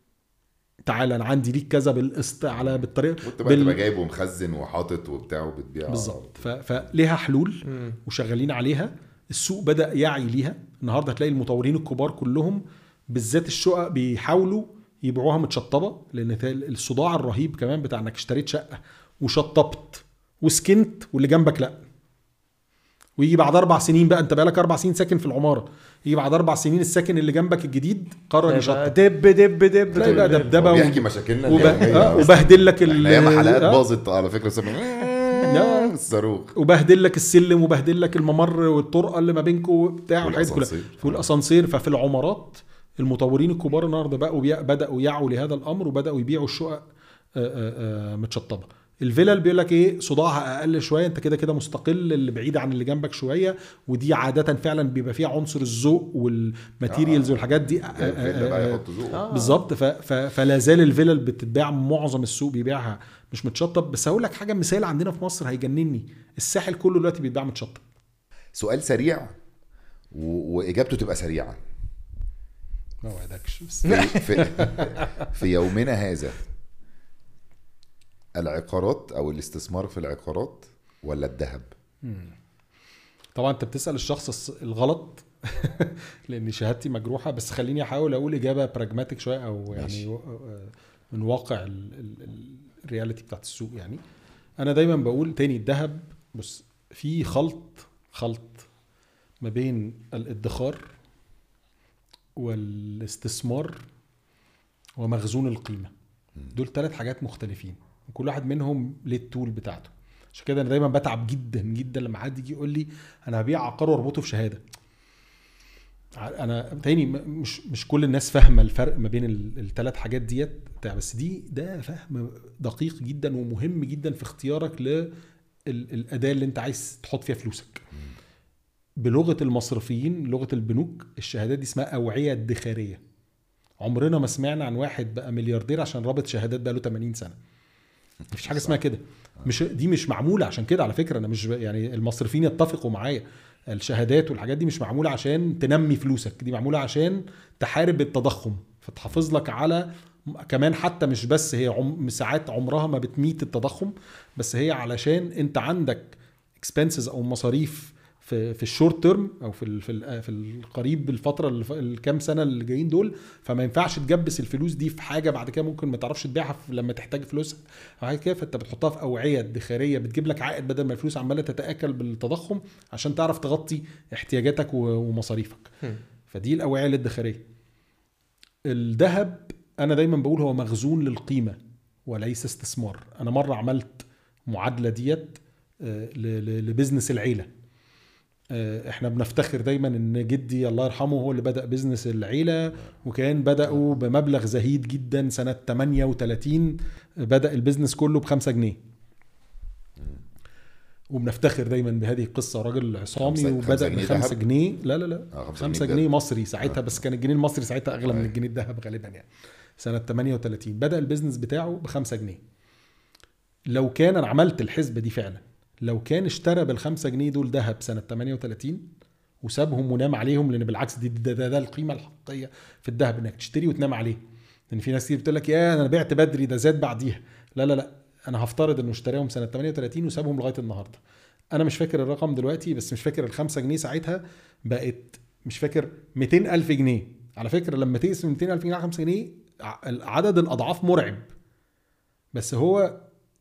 تعالى انا عندي ليك كذا بالقسط على بالطريقه وانت بقى تبقى جايب ومخزن وحاطط وبتاع وبتبيع بالظبط ف... فليها حلول وشغالين عليها السوق بدا يعي ليها النهارده هتلاقي المطورين الكبار كلهم بالذات الشقق بيحاولوا يبيعوها متشطبه لان تا- الصداع الرهيب كمان بتاع انك اشتريت شقه وشطبت وسكنت واللي جنبك لا ويجي بعد اربع سنين بقى انت بقالك اربع سنين ساكن في العماره يجي بعد اربع سنين الساكن اللي جنبك الجديد قرر يبقى يشطب دب دب دب تلاقي بقى دب. دبدبه هو و... بيحكي مشاكلنا وب... اليومية آه بس. وبهدل لك ال... احنا ياما حلقات آه. باظت على فكره سامع لا. الصاروخ وبهدل لك السلم وبهدل لك الممر والطرقه اللي ما بينكم وبتاع والحاجات دي كلها والأسانسير. في الاسانسير ففي العمارات المطورين الكبار النهارده بقوا بي... بداوا يعوا لهذا الامر وبداوا يبيعوا الشقق آه، آه، آه، متشطبه الفيلل بيقول لك ايه صداعها اقل شويه انت كده كده مستقل اللي بعيد عن اللي جنبك شويه ودي عاده فعلا بيبقى فيها عنصر الذوق والماتيريالز آه. والحاجات دي آه، الفيلا آه، بقى آه، يحط ذوق آه. بالظبط ف... ف... فلا زال الفيلل بتتباع معظم السوق بيبيعها مش متشطب بس هقول لك حاجه مثال عندنا في مصر هيجنني الساحل كله دلوقتي بيتباع متشطب سؤال سريع و... واجابته تبقى سريعه ما وعدكش بس في, في, في يومنا هذا العقارات او الاستثمار في العقارات ولا الذهب طبعا انت بتسال الشخص الص- الغلط لان شهادتي مجروحه بس خليني احاول اقول اجابه براجماتيك شويه او يعني ماشي. و- آه، من واقع ال- ال- ال- الرياليتي بتاعت السوق يعني انا دايما بقول تاني الذهب بص في خلط خلط ما بين الادخار والاستثمار ومخزون القيمه دول ثلاث حاجات مختلفين وكل واحد منهم ليه التول بتاعته عشان كده انا دايما بتعب جدا جدا لما حد يجي يقول لي انا هبيع عقار واربطه في شهاده ع- انا تاني م- مش مش كل الناس فاهمه الفرق ما بين الثلاث حاجات ديت بتاع بس دي ده فهم دقيق جدا ومهم جدا في اختيارك للاداه اللي انت عايز تحط فيها فلوسك بلغه المصرفيين لغه البنوك الشهادات دي اسمها اوعيه ادخاريه عمرنا ما سمعنا عن واحد بقى ملياردير عشان رابط شهادات بقى له 80 سنه مفيش حاجه اسمها كده مش دي مش معموله عشان كده على فكره انا مش ب- يعني المصرفيين يتفقوا معايا الشهادات والحاجات دي مش معموله عشان تنمي فلوسك دي معموله عشان تحارب التضخم فتحافظ لك على كمان حتى مش بس هي عم ساعات عمرها ما بتميت التضخم بس هي علشان انت عندك اكسبنسز او مصاريف في في الشورت تيرم او في ال- في ال- في القريب الفتره الف- الكام سنه اللي جايين دول فما ينفعش تجبس الفلوس دي في حاجه بعد كده ممكن ما تعرفش تبيعها في- لما تحتاج فلوسها او حاجه كده فانت بتحطها في اوعيه ادخاريه بتجيب لك عائد بدل ما الفلوس عماله تتاكل بالتضخم عشان تعرف تغطي احتياجاتك و- ومصاريفك هم. فدي الاوعيه الادخاريه الذهب انا دايما بقول هو مخزون للقيمه وليس استثمار انا مره عملت معادله ديت آه، ل- ل- لبزنس العيله آه، احنا بنفتخر دايما ان جدي الله يرحمه هو اللي بدا بزنس العيله وكان بداوا بمبلغ زهيد جدا سنه 38 بدا البزنس كله بخمسة جنيه وبنفتخر دايما بهذه القصه راجل عصامي خمسة- وبدا خمسة جنيه بخمسة دهب؟ جنيه لا لا لا آه، خمسة 5 جنيه جنيه دهب. مصري ساعتها بس كان الجنيه المصري ساعتها اغلى من أيوة. الجنيه الذهب غالبا يعني سنه 38 بدا البيزنس بتاعه ب 5 جنيه لو كان انا عملت الحسبه دي فعلا لو كان اشترى بالخمسة جنيه دول ذهب سنه 38 وسابهم ونام عليهم لان بالعكس دي ده, ده, ده القيمه الحقيقيه في الذهب انك تشتري وتنام عليه لان في ناس كتير بتقول لك يا انا بعت بدري ده زاد بعديها لا لا لا انا هفترض انه اشتراهم سنه 38 وسابهم لغايه النهارده انا مش فاكر الرقم دلوقتي بس مش فاكر الخمسة جنيه ساعتها بقت مش فاكر 200 ألف جنيه على فكرة لما تقسم 200 ألف جنيه على 5 جنيه ع- عدد الأضعاف مرعب بس هو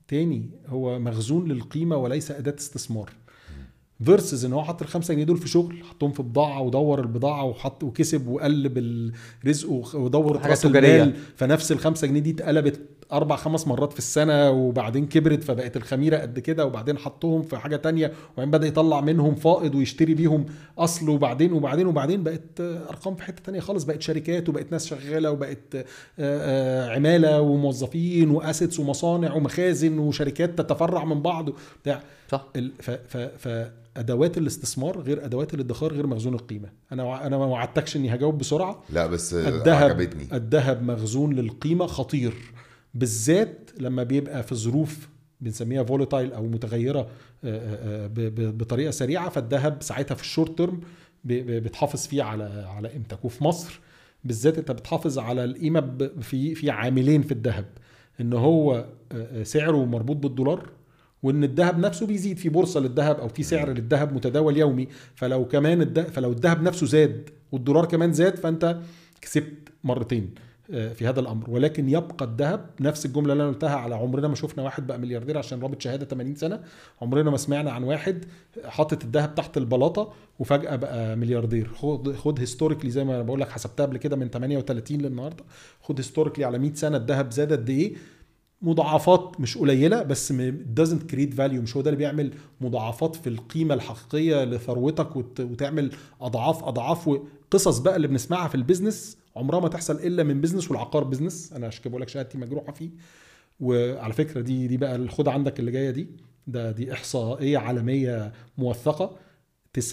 تاني هو مخزون للقيمه وليس اداه استثمار فيرسز ان هو حط الخمسة جنيه دول في شغل حطهم في بضاعه ودور البضاعه وحط وكسب وقلب الرزق وخ- ودور حاجة راس تجارية. المال فنفس الخمسة جنيه دي اتقلبت اربع خمس مرات في السنه وبعدين كبرت فبقت الخميره قد كده وبعدين حطهم في حاجه تانية وبعدين بدا يطلع منهم فائض ويشتري بيهم اصل وبعدين وبعدين وبعدين بقت آه، ارقام في حته تانية خالص بقت شركات وبقت ناس شغاله وبقت آه، آه، عماله وموظفين واسيتس ومصانع ومخازن وشركات تتفرع من بعض بتاع صح ال- ف ف فادوات الاستثمار غير ادوات الادخار غير مخزون القيمه انا وع- انا ما وعدتكش اني هجاوب بسرعه لا بس آه، الذهب عجبتني الذهب مخزون للقيمه خطير بالذات لما بيبقى في ظروف بنسميها فولاتايل او متغيره آه، آه، ب- ب- بطريقه سريعه فالذهب ساعتها في الشورت تيرم بتحافظ فيه على على قيمتك وفي مصر بالذات انت بتحافظ على القيمه ب- في في عاملين في الذهب ان هو آه، آه، سعره مربوط بالدولار وان الذهب نفسه بيزيد في بورصه للذهب او في سعر للذهب متداول يومي فلو كمان الد... فلو الذهب نفسه زاد والدولار كمان زاد فانت كسبت مرتين آه، في هذا الامر ولكن يبقى الذهب نفس الجمله اللي انا قلتها على عمرنا ما شفنا واحد بقى ملياردير عشان رابط شهاده 80 سنه عمرنا ما سمعنا عن واحد حاطط الذهب تحت البلاطه وفجاه بقى ملياردير خد خد هيستوريكلي زي ما انا بقول لك حسبتها قبل كده من 38 للنهارده خد هيستوريكلي على 100 سنه الذهب زاد قد ايه مضاعفات مش قليله بس م- doesn't create value مش هو ده اللي بيعمل مضاعفات في القيمه الحقيقيه لثروتك وت- وتعمل اضعاف اضعاف وقصص بقى اللي بنسمعها في البيزنس عمرها ما تحصل الا من بيزنس والعقار بيزنس انا عشان كده بقول لك شهادتي مجروحه فيه وعلى فكره دي دي بقى خد عندك اللي جايه دي ده دي احصائيه عالميه موثقه 90%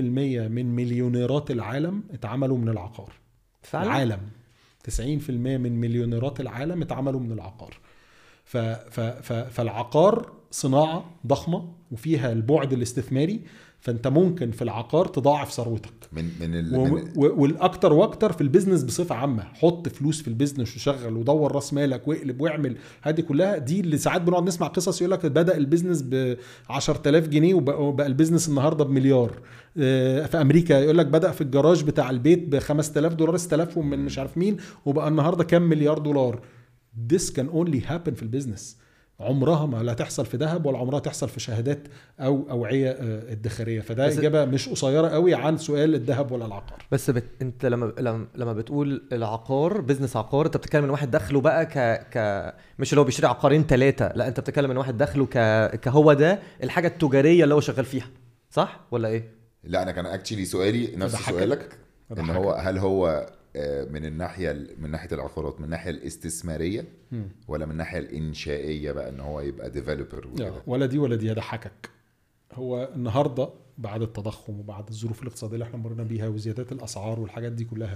من مليونيرات العالم اتعملوا من العقار فعلا العالم 90% من مليونيرات العالم اتعملوا من العقار ف ف ف فالعقار صناعة ضخمة وفيها البعد الاستثماري فانت ممكن في العقار تضاعف ثروتك من من, ال... و- من و- والاكتر واكتر في البيزنس بصفه عامه حط فلوس في البيزنس وشغل ودور راس مالك واقلب واعمل هذه كلها دي اللي ساعات بنقعد نسمع قصص يقول لك بدا البيزنس ب 10000 جنيه وبقى وبقى البيزنس النهارده بمليار آه، في امريكا يقول لك بدا في الجراج بتاع البيت ب 5000 دولار استلفهم من مش عارف مين وبقى النهارده كام مليار دولار this can only happen في البيزنس عمرها ما لا تحصل في ذهب ولا عمرها تحصل في شهادات او اوعيه آه، ادخاريه فده بس- اجابه مش قصيره قوي عن سؤال الذهب ولا العقار بس بت... انت لما لما لما بتقول العقار بزنس عقار انت بتتكلم ان واحد دخله بقى ك ك مش اللي هو بيشتري عقارين ثلاثه لا انت بتتكلم ان واحد دخله ك كهو ده الحاجه التجاريه اللي هو شغال فيها صح ولا ايه؟ لا انا كان اكشلي سؤالي نفس أضحكك. سؤالك ان أضحكك. هو هل هو آه، من الناحيه من ناحيه العقارات من الناحيه الاستثماريه ولا من الناحيه الانشائيه بقى ان هو يبقى ديفلوبر وكده ولا دي ولا دي هضحكك هو النهارده بعد التضخم وبعد الظروف الاقتصاديه اللي احنا مرينا بيها وزيادات الاسعار والحاجات دي كلها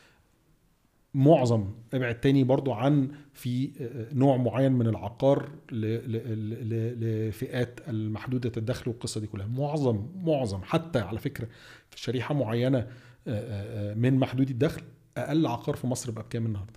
معظم ابعد تاني برضو عن في نوع معين من العقار ل- ل- ل- لفئات المحدودة الدخل والقصة دي كلها معظم معظم حتى على فكرة في شريحة معينة من محدود الدخل أقل عقار في مصر بقى بكام النهارده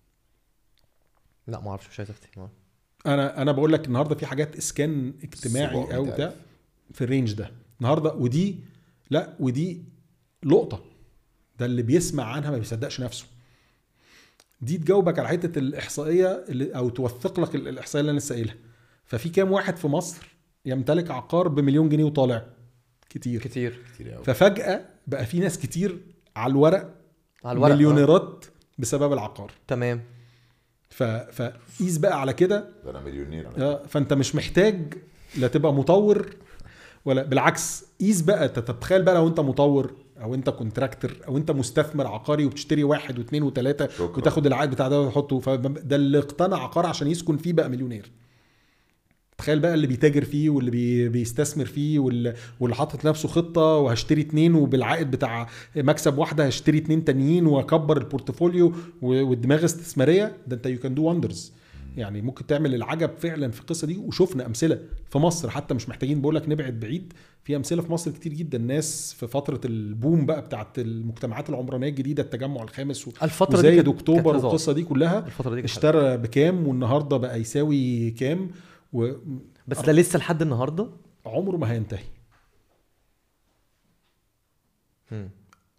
لا ما اعرفش مش عايز افتي ما- انا انا بقول لك النهارده في حاجات اسكان اجتماعي او 700,000. بتاع في الرينج ده النهارده ودي لا ودي لقطه ده اللي بيسمع عنها ما بيصدقش نفسه دي تجاوبك على حته الاحصائيه اللي او توثق لك ال- الاحصائيه اللي انا لسه قايلها ففي كام واحد في مصر يمتلك عقار بمليون جنيه وطالع كتير كتير كتير قوي ففجاه بقى في ناس كتير على الورق على الورق آه. مليونيرات بسبب العقار تمام ف فقيس بقى على كده ده انا مليونير أنا. آه، فانت مش محتاج لا تبقى مطور ولا بالعكس قيس بقى أنت تتخيل بقى لو انت مطور او انت كونتراكتور او انت مستثمر عقاري وبتشتري واحد واثنين وثلاثه شكراً. وتاخد العائد بتاع ده وتحطه فده اللي اقتنع عقار عشان يسكن فيه بقى مليونير تخيل بقى اللي بيتاجر فيه واللي بي بيستثمر فيه واللي, واللي حاطط نفسه خطه وهشتري اتنين وبالعائد بتاع مكسب واحده هشتري اتنين تانيين واكبر البورتفوليو و- والدماغ استثماريه ده انت يو كان دو وندرز يعني ممكن تعمل العجب فعلا في القصه دي وشفنا امثله في مصر حتى مش محتاجين بقول لك نبعد بعيد في امثله في مصر كتير جدا ناس في فتره البوم بقى بتاعت المجتمعات العمرانيه الجديده التجمع الخامس و- الفتره دي وزايد كانت- اكتوبر كانت هزار. والقصه دي كلها الفتره دي كانت اشترى بكام والنهارده بقى يساوي كام وعمره بس ده لسه لحد النهارده ما هينتهي مم.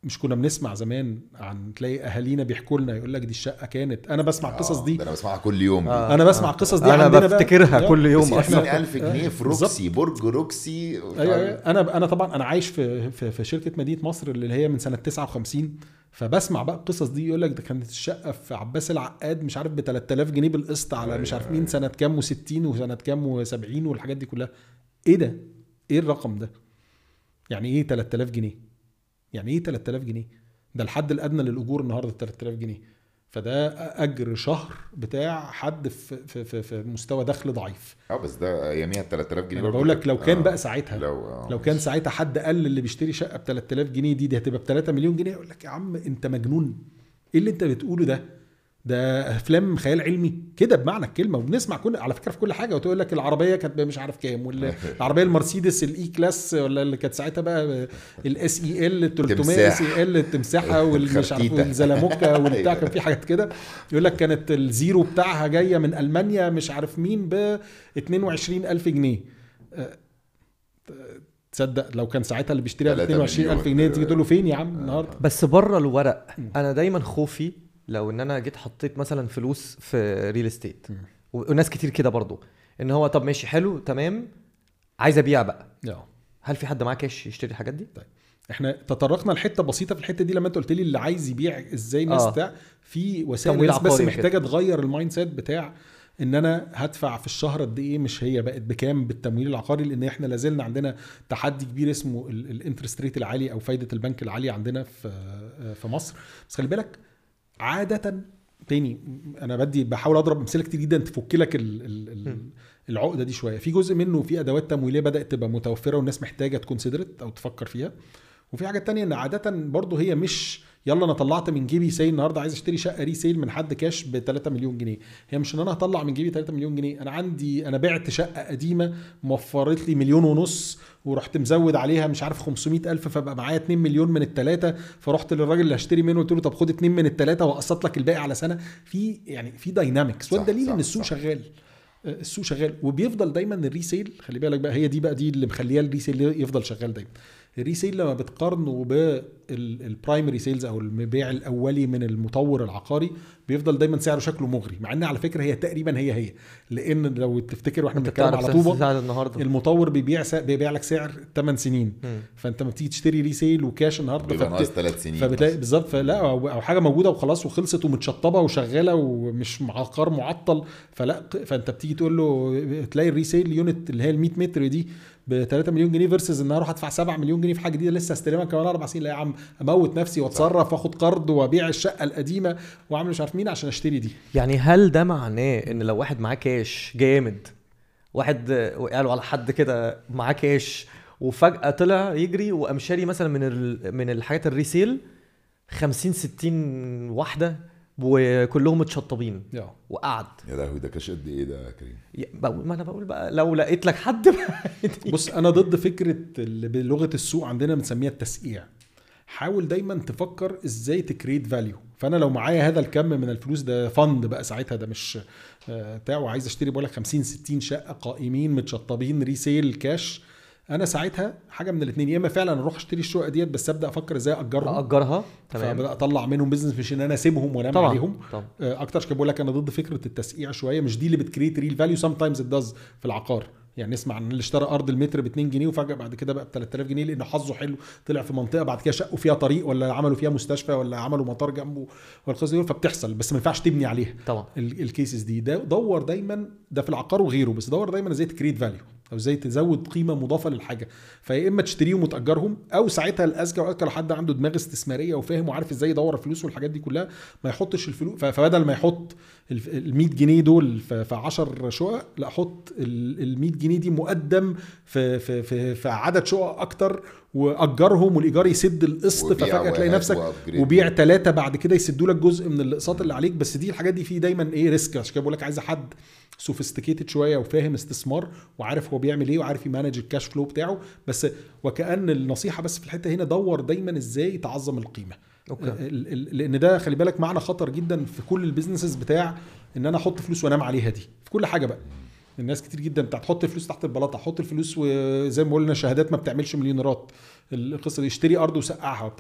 مش كنا بنسمع زمان عن تلاقي اهالينا بيحكوا لنا يقول لك دي الشقه كانت انا بسمع القصص آه، دي ده انا بسمعها كل يوم آه. انا بسمع القصص دي انا عندنا بقى. بفتكرها آه. كل يوم بس إحنا- 50000 جنيه في بالظبط. روكسي برج روكسي ايوه ايوه انا انا طبعا انا عايش في في, في شركه مدينه مصر اللي هي من سنه 59 فبسمع بقى القصص دي يقول لك ده كانت الشقه في عباس العقاد مش عارف ب 3000 جنيه بالقسط على مش عارف مين سنه كام و60 وسنه كام و70 والحاجات دي كلها ايه ده؟ ايه الرقم ده؟ يعني ايه 3000 جنيه؟ يعني ايه 3000 جنيه؟ ده الحد الادنى للاجور النهارده 3000 جنيه فده اجر شهر بتاع حد في في في, في مستوى دخل ضعيف اه بس ده اياميها 3000 جنيه انا برضه بقول لك كانت- لو كان آه. بقى ساعتها لو آه. لو كان ساعتها حد قال اللي بيشتري شقه ب 3000 جنيه دي دي هتبقى ب 3 مليون جنيه يقول لك يا عم انت مجنون ايه اللي انت بتقوله ده ده افلام خيال علمي كده بمعنى الكلمه وبنسمع كل على فكره في كل حاجه وتقول لك العربيه كانت مش عارف كام والعربيه المرسيدس الاي كلاس ولا اللي كانت ساعتها بقى الاس اي ال 300 اس تمساح. اي ال التمساحه والمش عارف الخرتيتة. والزلموكه والبتاع كان في حاجات كده يقول لك كانت الزيرو بتاعها جايه من المانيا مش عارف مين ب 22000 جنيه تصدق لو كان ساعتها اللي بيشتريها ب 3 22000 مليون. جنيه تيجي تقول له فين يا عم النهارده بس بره الورق انا دايما خوفي لو ان انا جيت حطيت مثلا فلوس في ريل استيت وناس كتير كده برضو ان هو طب ماشي حلو تمام عايز ابيع بقى اه هل في حد معاه كاش يشتري الحاجات دي احنا تطرقنا لحته بسيطه في الحته دي لما انت قلت لي اللي عايز يبيع ازاي الناس آه. بتاع في وسائل تمويل الناس بس عقاري محتاجه تغير المايند سيت بتاع ان انا هدفع في الشهر قد ايه مش هي بقت بكام بالتمويل العقاري لان احنا لازلنا عندنا تحدي كبير اسمه الانترست ريت العالي او فايده البنك العاليه عندنا في في مصر بس خلي بالك عاده تاني انا بدي بحاول اضرب امثله كتير جدا تفك لك ال ال ال العقده دي شويه في جزء منه في ادوات تمويليه بدات تبقى متوفره والناس محتاجه تكونسيدرت او تفكر فيها وفي حاجه تانية ان عاده برضه هي مش يلا انا طلعت من جيبي سي النهارده عايز اشتري شقه ريسيل من حد كاش ب 3 مليون جنيه هي مش ان انا هطلع من جيبي 3 مليون جنيه انا عندي انا بعت شقه قديمه موفرت لي مليون ونص ورحت مزود عليها مش عارف 500 الف فبقى معايا 2 مليون من الثلاثه فرحت للراجل اللي هشتري منه قلت له طب خد 2 من الثلاثه واقسط لك الباقي على سنه في يعني في داينامكس صح، والدليل صح، ان السوق صح. شغال السوق شغال وبيفضل دايما الريسيل خلي بالك بقى هي دي بقى دي اللي مخليه الريسيل يفضل شغال دايما الريسيل لما بتقارنه بالبرايمري سيلز او المبيع الاولي من المطور العقاري بيفضل دايما سعره شكله مغري مع ان على فكره هي تقريبا هي هي لان لو تفتكر واحنا انت بنتكلم بتعرف على نفس طوبه سعر النهارده المطور بيبيع سا... بيبيع لك سعر 8 سنين مم. فانت لما بتيجي تشتري ريسيل وكاش النهارده بيبقى فبت- ناقص ثلاث سنين فبتلاقي بالظبط فلا او أو حاجه موجوده وخلاص وخلصت ومتشطبه وشغاله ومش عقار معطل فلا فانت بتيجي تقول له تلاقي الريسيل يونت اللي هي ال 100 متر دي ب 3 مليون جنيه فيرسز ان انا اروح ادفع 7 مليون جنيه في حاجه جديده لسه هستلمها كمان اربع سنين لا يا عم اموت نفسي واتصرف واخد قرض وابيع الشقه القديمه واعمل مش عارف مين عشان اشتري دي يعني هل ده معناه ان لو واحد معاه كاش جامد واحد آه، وقع له على حد كده معاه كاش وفجأة طلع يجري وقام شاري مثلا من ال... من الحاجات الريسيل 50 60 واحدة وكلهم متشطبين يا وقعد يا لهوي ده كاش قد ايه ده يا كريم يا- بقول- ما انا بقول بقى لو لقيت لك حد بقى بص انا ضد فكره اللي بلغه السوق عندنا بنسميها التسقيع حاول دايما تفكر ازاي تكريت فاليو فانا لو معايا هذا الكم من الفلوس ده فند بقى ساعتها ده مش آه، بتاع وعايز اشتري بقول لك 50 60 شقه قائمين متشطبين ريسيل كاش انا ساعتها حاجه من الاثنين يا اما فعلا اروح اشتري الشقه ديت بس ابدا افكر ازاي اجرهم اجرها تمام فبدا اطلع منهم بيزنس مش ان انا اسيبهم وانام طبعا عليهم طبعا آه، اكتر عشان كده بقول لك انا ضد فكره التسقيع شويه مش دي اللي بتكريت ريل فاليو سام تايمز ات داز في العقار يعني نسمع عن اللي اشترى ارض المتر ب 2 جنيه وفجاه بعد كده بقى ب 3000 جنيه لانه حظه حلو طلع في منطقه بعد كده شقوا فيها طريق ولا عملوا فيها مستشفى ولا عملوا مطار جنبه والقصص دي فبتحصل بس ما ينفعش تبني عليها طبعا ال- الكيسز دي ده دور دايما ده في العقار وغيره بس دور دايما ازاي تكريت فاليو او ازاي تزود قيمه مضافه للحاجه فيا اما تشتريهم وتاجرهم او ساعتها الاذكى والاذكى لو حد عنده دماغ استثماريه وفاهم وعارف ازاي يدور الفلوس والحاجات دي كلها ما يحطش الفلوس ف- فبدل ما يحط ال 100 جنيه دول في في 10 شقق لا حط ال 100 جنيه دي مقدم في في في, في عدد شقق اكتر واجرهم والايجار يسد القسط وبيع ففجاه تلاقي وهات نفسك وأبجريد. وبيع ثلاثه بعد كده يسدوا لك جزء من الاقساط اللي عليك بس دي الحاجات دي فيه دايما ايه ريسك عشان كده بقول لك عايزه حد سوفيستيكيتد شويه وفاهم استثمار وعارف هو بيعمل ايه وعارف يمانج الكاش فلو بتاعه بس وكان النصيحه بس في الحته هنا دور دايما ازاي تعظم القيمه اوكي ال- ال- لان ده خلي بالك معنى خطر جدا في كل البيزنسز بتاع ان انا احط فلوس وانام عليها دي في كل حاجه بقى الناس كتير جدا بتاع تحط الفلوس تحت البلاطه حط الفلوس وزي ما قلنا شهادات ما بتعملش مليونيرات القصه دي اشتري ارض وسقعها وبتاع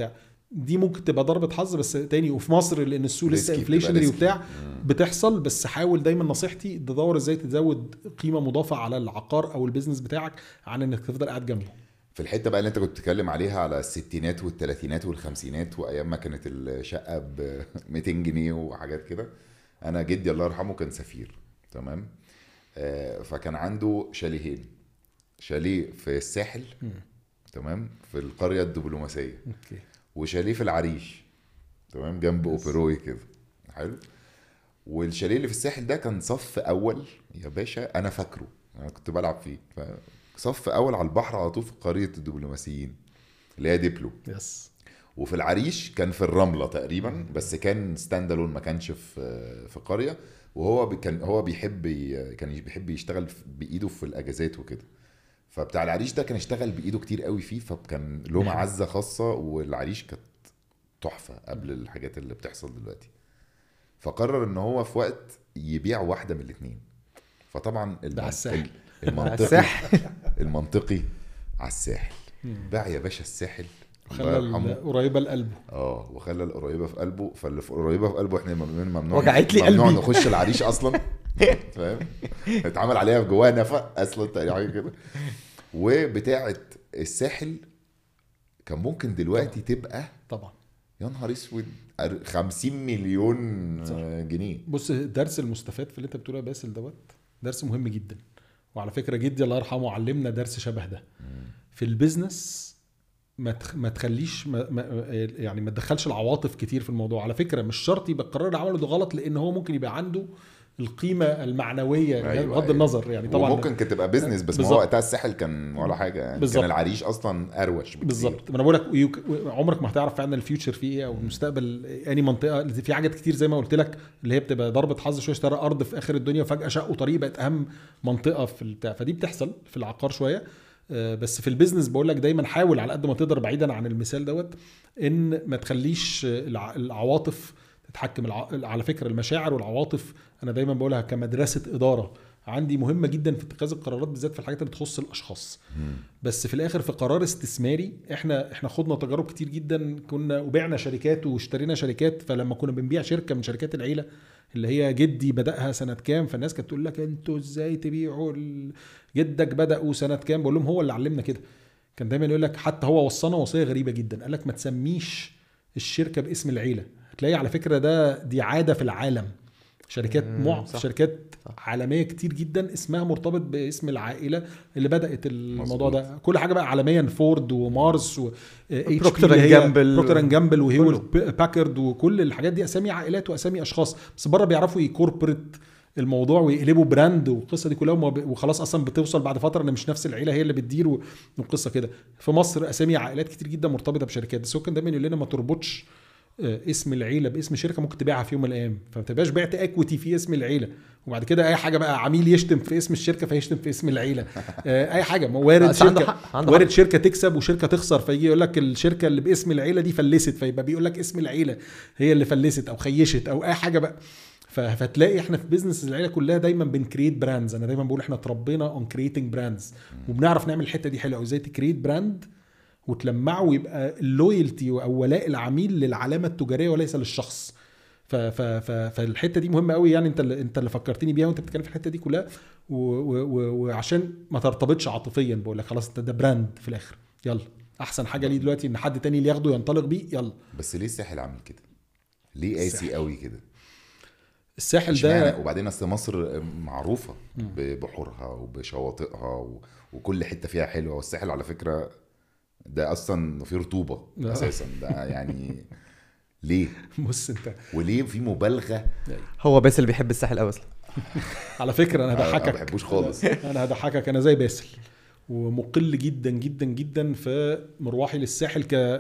دي ممكن تبقى ضربه حظ بس تاني وفي مصر لان السوق لسه ريسكي، بتبقى انفليشنري ريسكي. وبتاع مم. بتحصل بس حاول دايما نصيحتي تدور ازاي تزود قيمه مضافه على العقار او البيزنس بتاعك عن انك تفضل قاعد جنبه في الحته بقى اللي انت كنت بتتكلم عليها على الستينات والثلاثينات والخمسينات وايام ما كانت الشقه ب 200 جنيه وحاجات كده انا جدي الله يرحمه كان سفير تمام آه، فكان عنده شاليهين شاليه في الساحل تمام في القريه الدبلوماسيه اوكي وشاليه في العريش تمام جنب اوبروي كده حلو والشاليه اللي في الساحل ده كان صف اول يا باشا انا فاكره انا كنت بلعب فيه ف- صف اول على البحر على طول في قريه الدبلوماسيين اللي هي ديبلو يس وفي العريش كان في الرمله تقريبا بس كان ستاند الون ما كانش في في قريه وهو بي- كان هو بيحب ي- كان بيحب يشتغل في- بايده في الاجازات وكده فبتاع العريش ده كان اشتغل بايده كتير قوي فيه فكان له معزه خاصه والعريش كانت تحفه قبل الحاجات اللي بتحصل دلوقتي فقرر ان هو في وقت يبيع واحده من الاثنين فطبعا ده على الساحل. المنطقي الساحل المنطقي على الساحل باع يا باشا الساحل الله خلى يرحمه. قريبه لقلبه اه وخلى القريبه في قلبه فاللي في قريبه في قلبه احنا ممنوع ممنوع وجعت لي ممنوع قلبي. نخش العريش اصلا فاهم اتعمل عليها جواها نفق اصلا تقريبا حاجه كده وبتاعه الساحل كان ممكن دلوقتي تبقى طبعا يا نهار اسود 50 مليون صح. جنيه بص الدرس المستفاد في اللي انت بتقوله يا باسل دوت درس مهم جدا وعلى فكره جدي الله يرحمه علمنا درس شبه ده في البيزنس ما تخ... ما تخليش ما... ما... يعني ما تدخلش العواطف كتير في الموضوع على فكره مش شرط يبقى القرار اللي عمله ده غلط لان هو ممكن يبقى عنده القيمه المعنويه أيوة، أيوة بغض أيوة. النظر يعني طبعا وممكن كانت تبقى بيزنس بس ما بالظبط. هو وقتها الساحل كان ولا حاجه يعني بالظبط. كان العريش اصلا اروش بكتير بالظبط ما انا بقول لك ويك- عمرك ما هتعرف فعلا الفيوتشر فيه ايه او المستقبل اني منطقه في حاجات كتير زي ما قلت لك اللي هي بتبقى ضربه حظ شويه اشترى ارض في اخر الدنيا وفجاه شقوا طريق بقت اهم منطقه في البتاع فدي بتحصل في العقار شويه آه، بس في البيزنس بقول لك دايما حاول على قد ما تقدر بعيدا عن المثال دوت ان ما تخليش الع- العواطف تتحكم الع... على فكره المشاعر والعواطف انا دايما بقولها كمدرسه اداره عندي مهمه جدا في اتخاذ القرارات بالذات في الحاجات اللي بتخص الاشخاص بس في الاخر في قرار استثماري احنا احنا خدنا تجارب كتير جدا كنا وبعنا شركات واشترينا شركات فلما كنا بنبيع شركه من شركات العيله اللي هي جدي بداها سنه كام فالناس كانت تقول لك انتوا ازاي تبيعوا ال- جدك بداوا سنه كام بقول لهم هو اللي علمنا كده كان دايما يقول لك حتى هو وصانا وصيه غريبه جدا قال لك ما تسميش الشركه باسم العيله هتلاقي على فكره ده دي عاده في العالم شركات مم، مع صح. صح. شركات عالميه كتير جدا اسمها مرتبط باسم العائله اللي بدات الموضوع ده كل حاجه بقى عالميا فورد ومارس و Procter and Gamble. بروكتر اند جامبل وهيول كله. باكرد وكل الحاجات دي اسامي عائلات واسامي اشخاص بس بره بيعرفوا يكوربريت الموضوع ويقلبوا براند والقصه دي كلها وما ب- وخلاص اصلا بتوصل بعد فتره ان مش نفس العيله هي اللي بتدير و- والقصه كده في مصر اسامي عائلات كتير جدا مرتبطه بشركات بس هو كان دايما يقول لنا ما تربطش آه، اسم العيله باسم شركه ممكن تبيعها في يوم من الايام فما تبقاش بعت اكويتي في اسم العيله وبعد كده اي حاجه بقى عميل يشتم في اسم الشركه فيشتم في اسم العيله آه، اي حاجه ما وارد بس عنده شركه حق، عنده وارد حق. شركه تكسب وشركه تخسر فيجي يقول لك الشركه اللي باسم العيله دي فلست فيبقى بيقول لك اسم العيله هي اللي فلست او خيشت او اي حاجه بقى ف- فتلاقي احنا في بيزنس العيله كلها دايما بنكريت براندز انا دايما بقول احنا اتربينا اون كريتنج براندز وبنعرف نعمل الحته دي حلوه ازاي تكريت براند وتلمعه ويبقى اللويالتي او ولاء العميل للعلامه التجاريه وليس للشخص ف ف ف فالحته دي مهمه قوي يعني انت اللي انت اللي فكرتني بيها وانت بتتكلم في الحته دي كلها و- و- و- وعشان ما ترتبطش عاطفيا بقول لك خلاص انت ده براند في الاخر يلا احسن حاجه ليه دلوقتي ان حد تاني اللي ياخده ينطلق بيه يلا بس ليه الساحل عامل كده؟ ليه قاسي الساحل. قوي كده؟ الساحل اشمعنى ده وبعدين اصل مصر معروفه ببحورها وبشواطئها و... وكل حته فيها حلوه والساحل على فكره ده اصلا فيه رطوبه آه. اساسا ده يعني ليه؟ بص انت وليه في مبالغه؟ هو باسل اللي بيحب الساحل قوي اصلا على فكره انا أنا ما هضحكك بحبوش خالص انا هضحكك انا زي باسل ومقل جدا جدا جدا في مروحي للساحل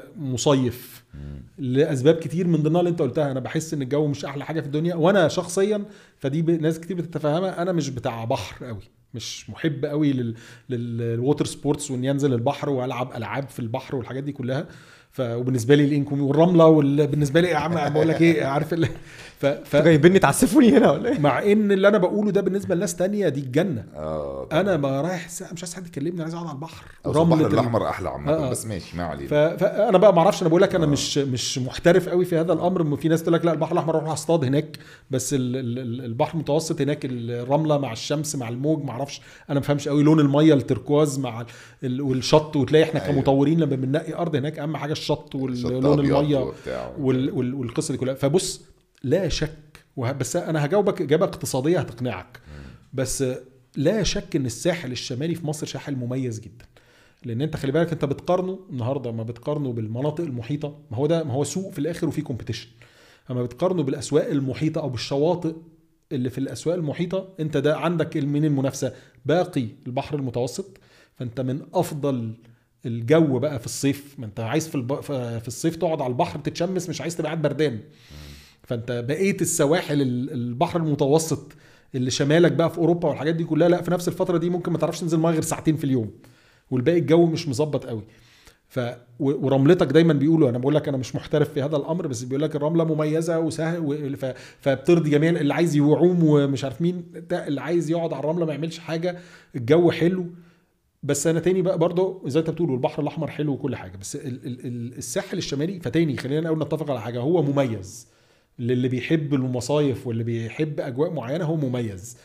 كمصيف لاسباب كتير من ضمنها اللي انت قلتها انا بحس ان الجو مش احلى حاجه في الدنيا وانا شخصيا فدي ب... ناس كتير بتتفهمها انا مش بتاع بحر قوي مش محب قوي لل... للووتر سبورتس وان ينزل البحر والعب العاب في البحر والحاجات دي كلها ف وبالنسبه لي الانكم والرمله وبالنسبه لي يا عم بقول لك ايه عارف ال... ف... ف... جايبيني تعسفوني هنا ولا ايه؟ مع ان اللي انا بقوله ده بالنسبه لناس تانية دي الجنه اه انا ما رايح الساعة مش عايز حد يكلمني عايز اقعد على البحر أو البحر ورملة ال- الاحمر احلى عامه آه، آه. بس ماشي ما علينا ف... فانا بقى ما اعرفش انا بقول لك انا مش مش محترف قوي في هذا الامر في ناس تقول لك لا البحر الاحمر اروح اصطاد هناك بس ال... ال- ال- البحر المتوسط هناك الرمله مع الشمس مع الموج ما اعرفش انا ما فهمش قوي لون الميه التركواز مع ال... والشط وتلاقي احنا أيوة. كمطورين لما بننقي ارض هناك اهم حاجه الشط شط ولون أبيض الميه وبتاع. وال... وال... والقصه دي كلها فبص لا شك وه... بس انا هجاوبك اجابه اقتصاديه هتقنعك بس لا شك ان الساحل الشمالي في مصر ساحل مميز جدا لان انت خلي بالك انت بتقارنه النهارده ما بتقارنه بالمناطق المحيطه ما هو ده ما هو سوق في الاخر وفي كومبيتيشن اما بتقارنه بالاسواق المحيطه او بالشواطئ اللي في الاسواق المحيطه انت ده عندك من المنافسه باقي البحر المتوسط فانت من افضل الجو بقى في الصيف ما انت عايز في الب... في الصيف تقعد على البحر تتشمس مش عايز تبقى قاعد بردان فانت بقيه السواحل ال- البحر المتوسط اللي شمالك بقى في اوروبا والحاجات دي كلها لا في نفس الفتره دي ممكن ما تعرفش تنزل ميه غير ساعتين في اليوم والباقي الجو مش مظبط قوي ف و- ورملتك دايما بيقولوا انا بقول لك انا مش محترف في هذا الامر بس بيقول لك الرمله مميزه وسهل و... ف... فبترضي جميع اللي عايز يعوم ومش عارف مين ده اللي عايز يقعد على الرمله ما يعملش حاجه الجو حلو بس انا تاني بقى برضه زي انت بتقول البحر الاحمر حلو وكل حاجه بس ال... ال... ال- الساحل الشمالي فتاني خلينا الاول نتفق على حاجه هو مميز للي بيحب المصايف واللي بيحب اجواء معينه هو مميز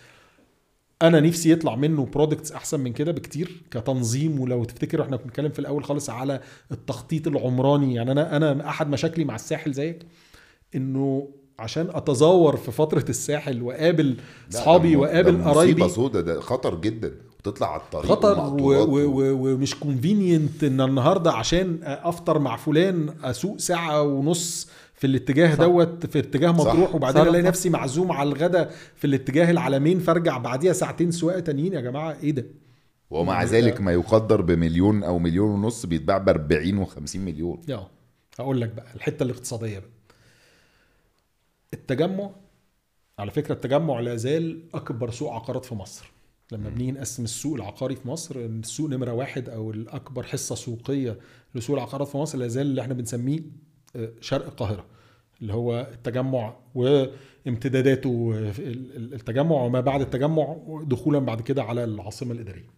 انا نفسي يطلع منه برودكتس احسن من كده بكتير كتنظيم ولو تفتكر احنا بنتكلم في الاول خالص على التخطيط العمراني يعني انا انا احد مشاكلي مع الساحل زيك انه عشان اتزاور في فتره الساحل واقابل لا، اصحابي ده م- واقابل ده قرايبي مصيبه سودا ده خطر جدا وتطلع على الطريق خطر و- ومقطوعات و- و- ومش كونفينينت ان النهارده عشان افطر مع فلان اسوق ساعه ونص في الاتجاه صح. دوت في اتجاه صح. مطروح وبعدين صح، الاقي صح. نفسي معزوم على الغدا في الاتجاه العلمين فارجع بعديها ساعتين سواقه تانيين يا جماعه ايه ده؟ ومع ذلك ما يقدر بمليون او مليون ونص بيتباع ب 40 و50 مليون يا هقول لك بقى الحته الاقتصاديه بقى التجمع على فكره التجمع لا زال اكبر سوق عقارات في مصر لما بنيجي نقسم السوق العقاري في مصر السوق نمره واحد او الاكبر حصه سوقيه لسوق العقارات في مصر لا زال اللي احنا بنسميه آه، شرق القاهره اللي هو التجمع وامتداداته آه، ال- ال- التجمع وما بعد التجمع دخولا بعد كده على العاصمه الاداريه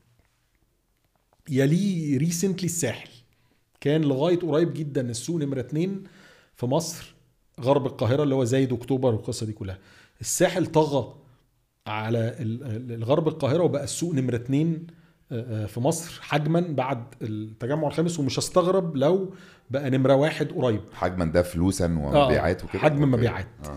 يليه ريسنتلي الساحل كان لغايه قريب جدا السوق نمره اتنين في مصر غرب القاهره اللي هو زايد اكتوبر والقصه دي كلها الساحل طغى على ال- ال- الغرب القاهره وبقى السوق نمره اتنين آه، آه، في مصر حجما بعد التجمع الخامس ومش هستغرب لو بقى نمره واحد قريب حجما ده فلوسا ومبيعات وكده حجم أوكي. مبيعات. آه.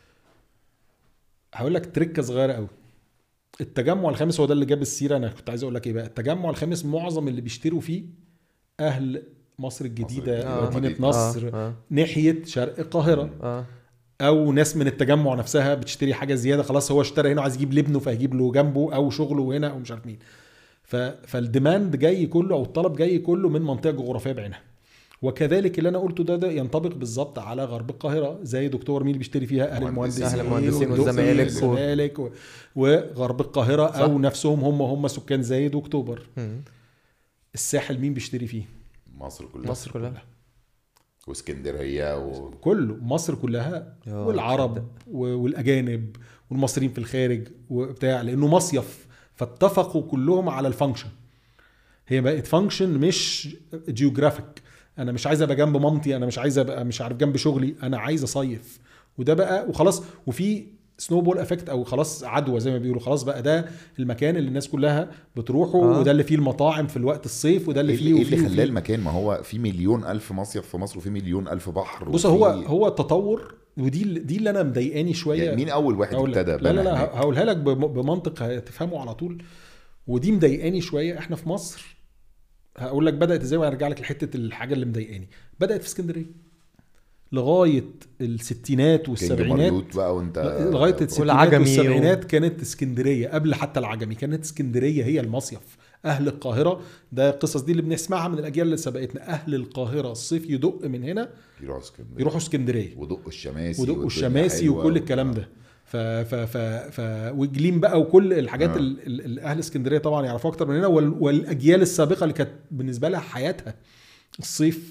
هقول لك تركه صغيره قوي التجمع الخامس هو ده اللي جاب السيره انا كنت عايز اقول لك ايه بقى التجمع الخامس معظم اللي بيشتروا فيه اهل مصر الجديده الجديدة. مدينه مدينة. نصر آه. ناحيه شرق القاهره اه او ناس من التجمع نفسها بتشتري حاجه زياده خلاص هو اشترى هنا وعايز يجيب لابنه فهيجيب له جنبه او شغله هنا او مش عارف مين ف... فالديماند جاي كله او الطلب جاي كله من منطقه جغرافيه بعينها وكذلك اللي انا قلته ده, ده ينطبق بالظبط على غرب القاهره زي دكتور مين اللي بيشتري فيها اهل مهندسين. المهندسين أهل المهندسين والدكتور والزمالك و- والزمالك و... وغرب القاهره او نفسهم هم هم سكان زايد واكتوبر مم. الساحل مين بيشتري فيه مصر كلها مصر كلها واسكندريه و... كله مصر كلها يا والعرب تصدق. و- والاجانب والمصريين في الخارج وبتاع لانه مصيف فاتفقوا كلهم على الفانكشن هي بقت فانكشن مش جيوغرافيك انا مش عايز ابقى جنب مامتي انا مش عايز ابقى مش عارف جنب شغلي انا عايز اصيف وده بقى وخلاص وفي سنو بول افكت او خلاص عدوى زي ما بيقولوا خلاص بقى ده المكان اللي الناس كلها بتروحه آه. وده اللي فيه المطاعم في الوقت الصيف وده اللي ايه فيه اللي, إيه اللي وفيه خلاه وفيه. المكان ما هو في مليون الف مصيف في مصر وفي مليون الف بحر بص وفي- هو هو التطور ودي دي اللي انا مضايقاني شويه يعني مين اول واحد هقول لك. ابتدى لا لا بنى لا هناك؟ هقولها لك بم- بمنطق هتفهمه على طول ودي مضايقاني شويه احنا في مصر هقول لك بدات ازاي وهرجع لك لحته الحاجه اللي مضايقاني بدات في اسكندريه لغايه الستينات كينج والسبعينات ماريوت بقى وانت لا، لغايه الستينات والعجمي والسبعينات كانت اسكندريه قبل حتى العجمي كانت اسكندريه هي المصيف اهل القاهره ده القصص دي اللي بنسمعها من الاجيال اللي سبقتنا اهل القاهره الصيف يدق من هنا يروحوا اسكندريه يروحوا اسكندريه ودقوا الشماسي ودق والدنيا الشماسي حلوة وكل و- الكلام ده ف ف ف ف وجليم بقى وكل الحاجات آه. آه. ال... ال... ال- اهل اسكندريه طبعا يعرفوا اكتر مننا وال... والاجيال السابقه اللي كانت بالنسبه لها حياتها الصيف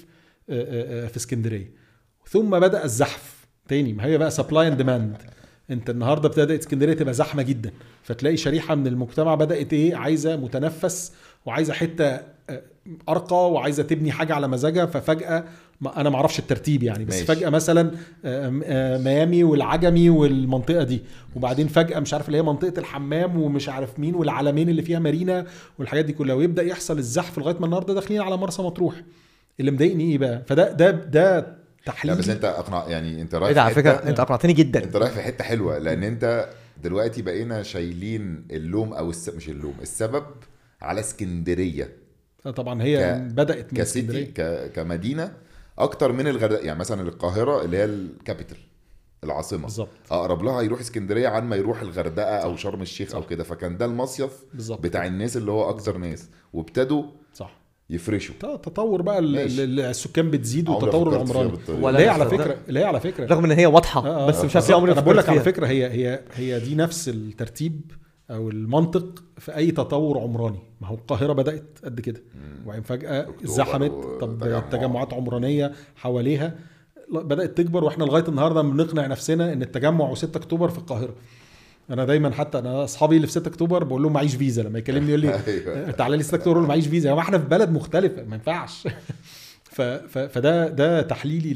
آه، آه، في اسكندريه ثم بدا الزحف تاني ما هي بقى سبلاي اند ديماند انت النهارده ابتدت اسكندريه تبقى زحمه جدا فتلاقي شريحه من المجتمع بدات ايه عايزه متنفس وعايزه حته آه، ارقى وعايزه تبني حاجه على مزاجها ففجاه ما انا ما اعرفش الترتيب يعني بس ماشي. فجاه مثلا آه، آه، ميامي والعجمي والمنطقه دي وبعدين فجاه مش عارف اللي هي منطقه الحمام ومش عارف مين والعلمين اللي فيها مارينا والحاجات دي كلها ويبدا يحصل الزحف لغايه ما النهارده داخلين على مرسى مطروح اللي مضايقني ايه بقى فده ده ده لا تحليل بس انت اقنع يعني انت رايح ايه ده على في فكره حتة- انت اقنعتني جدا انت رايح في حته حلوه لان انت دلوقتي بقينا شايلين اللوم او الس... مش اللوم السبب على اسكندريه طبعا هي ك- بدات من كسيتي اسكندريه ك... كمدينه اكتر من الغردقه يعني مثلا القاهره اللي هي الكابيتال العاصمه بالظبط اقرب لها يروح اسكندريه عن ما يروح الغردقه او شرم الشيخ او صح. كده فكان ده المصيف بالظبط بتاع الناس اللي هو اكتر ناس وابتدوا صح يفرشوا ت- تطور بقى ال- ماشي. ال- السكان بتزيد عمري والتطور فكرت فيها العمراني بالطريقة ولا اللي هي أنا على صدقت. فكره اللي هي على فكره رغم ان هي واضحه آه، آه، بس مش عارف ليه عمري انا ما بقول لك فكرت على فيها. فكره هي هي هي دي نفس الترتيب او المنطق في اي تطور عمراني ما هو القاهره بدات قد كده وبعدين فجاه اتزحمت طب وتجمع. تجمعات عمرانيه حواليها لا، بدات تكبر واحنا لغايه النهارده بنقنع نفسنا ان التجمع و6 اكتوبر في القاهره انا دايما حتى انا اصحابي اللي في 6 اكتوبر بقول لهم معيش فيزا لما يكلمني يقول لي ايوه تعالى لي 6 اكتوبر اقول له معيش فيزا يا جماعه احنا في بلد مختلفه ما ينفعش ف- ف- فده ده تحليلي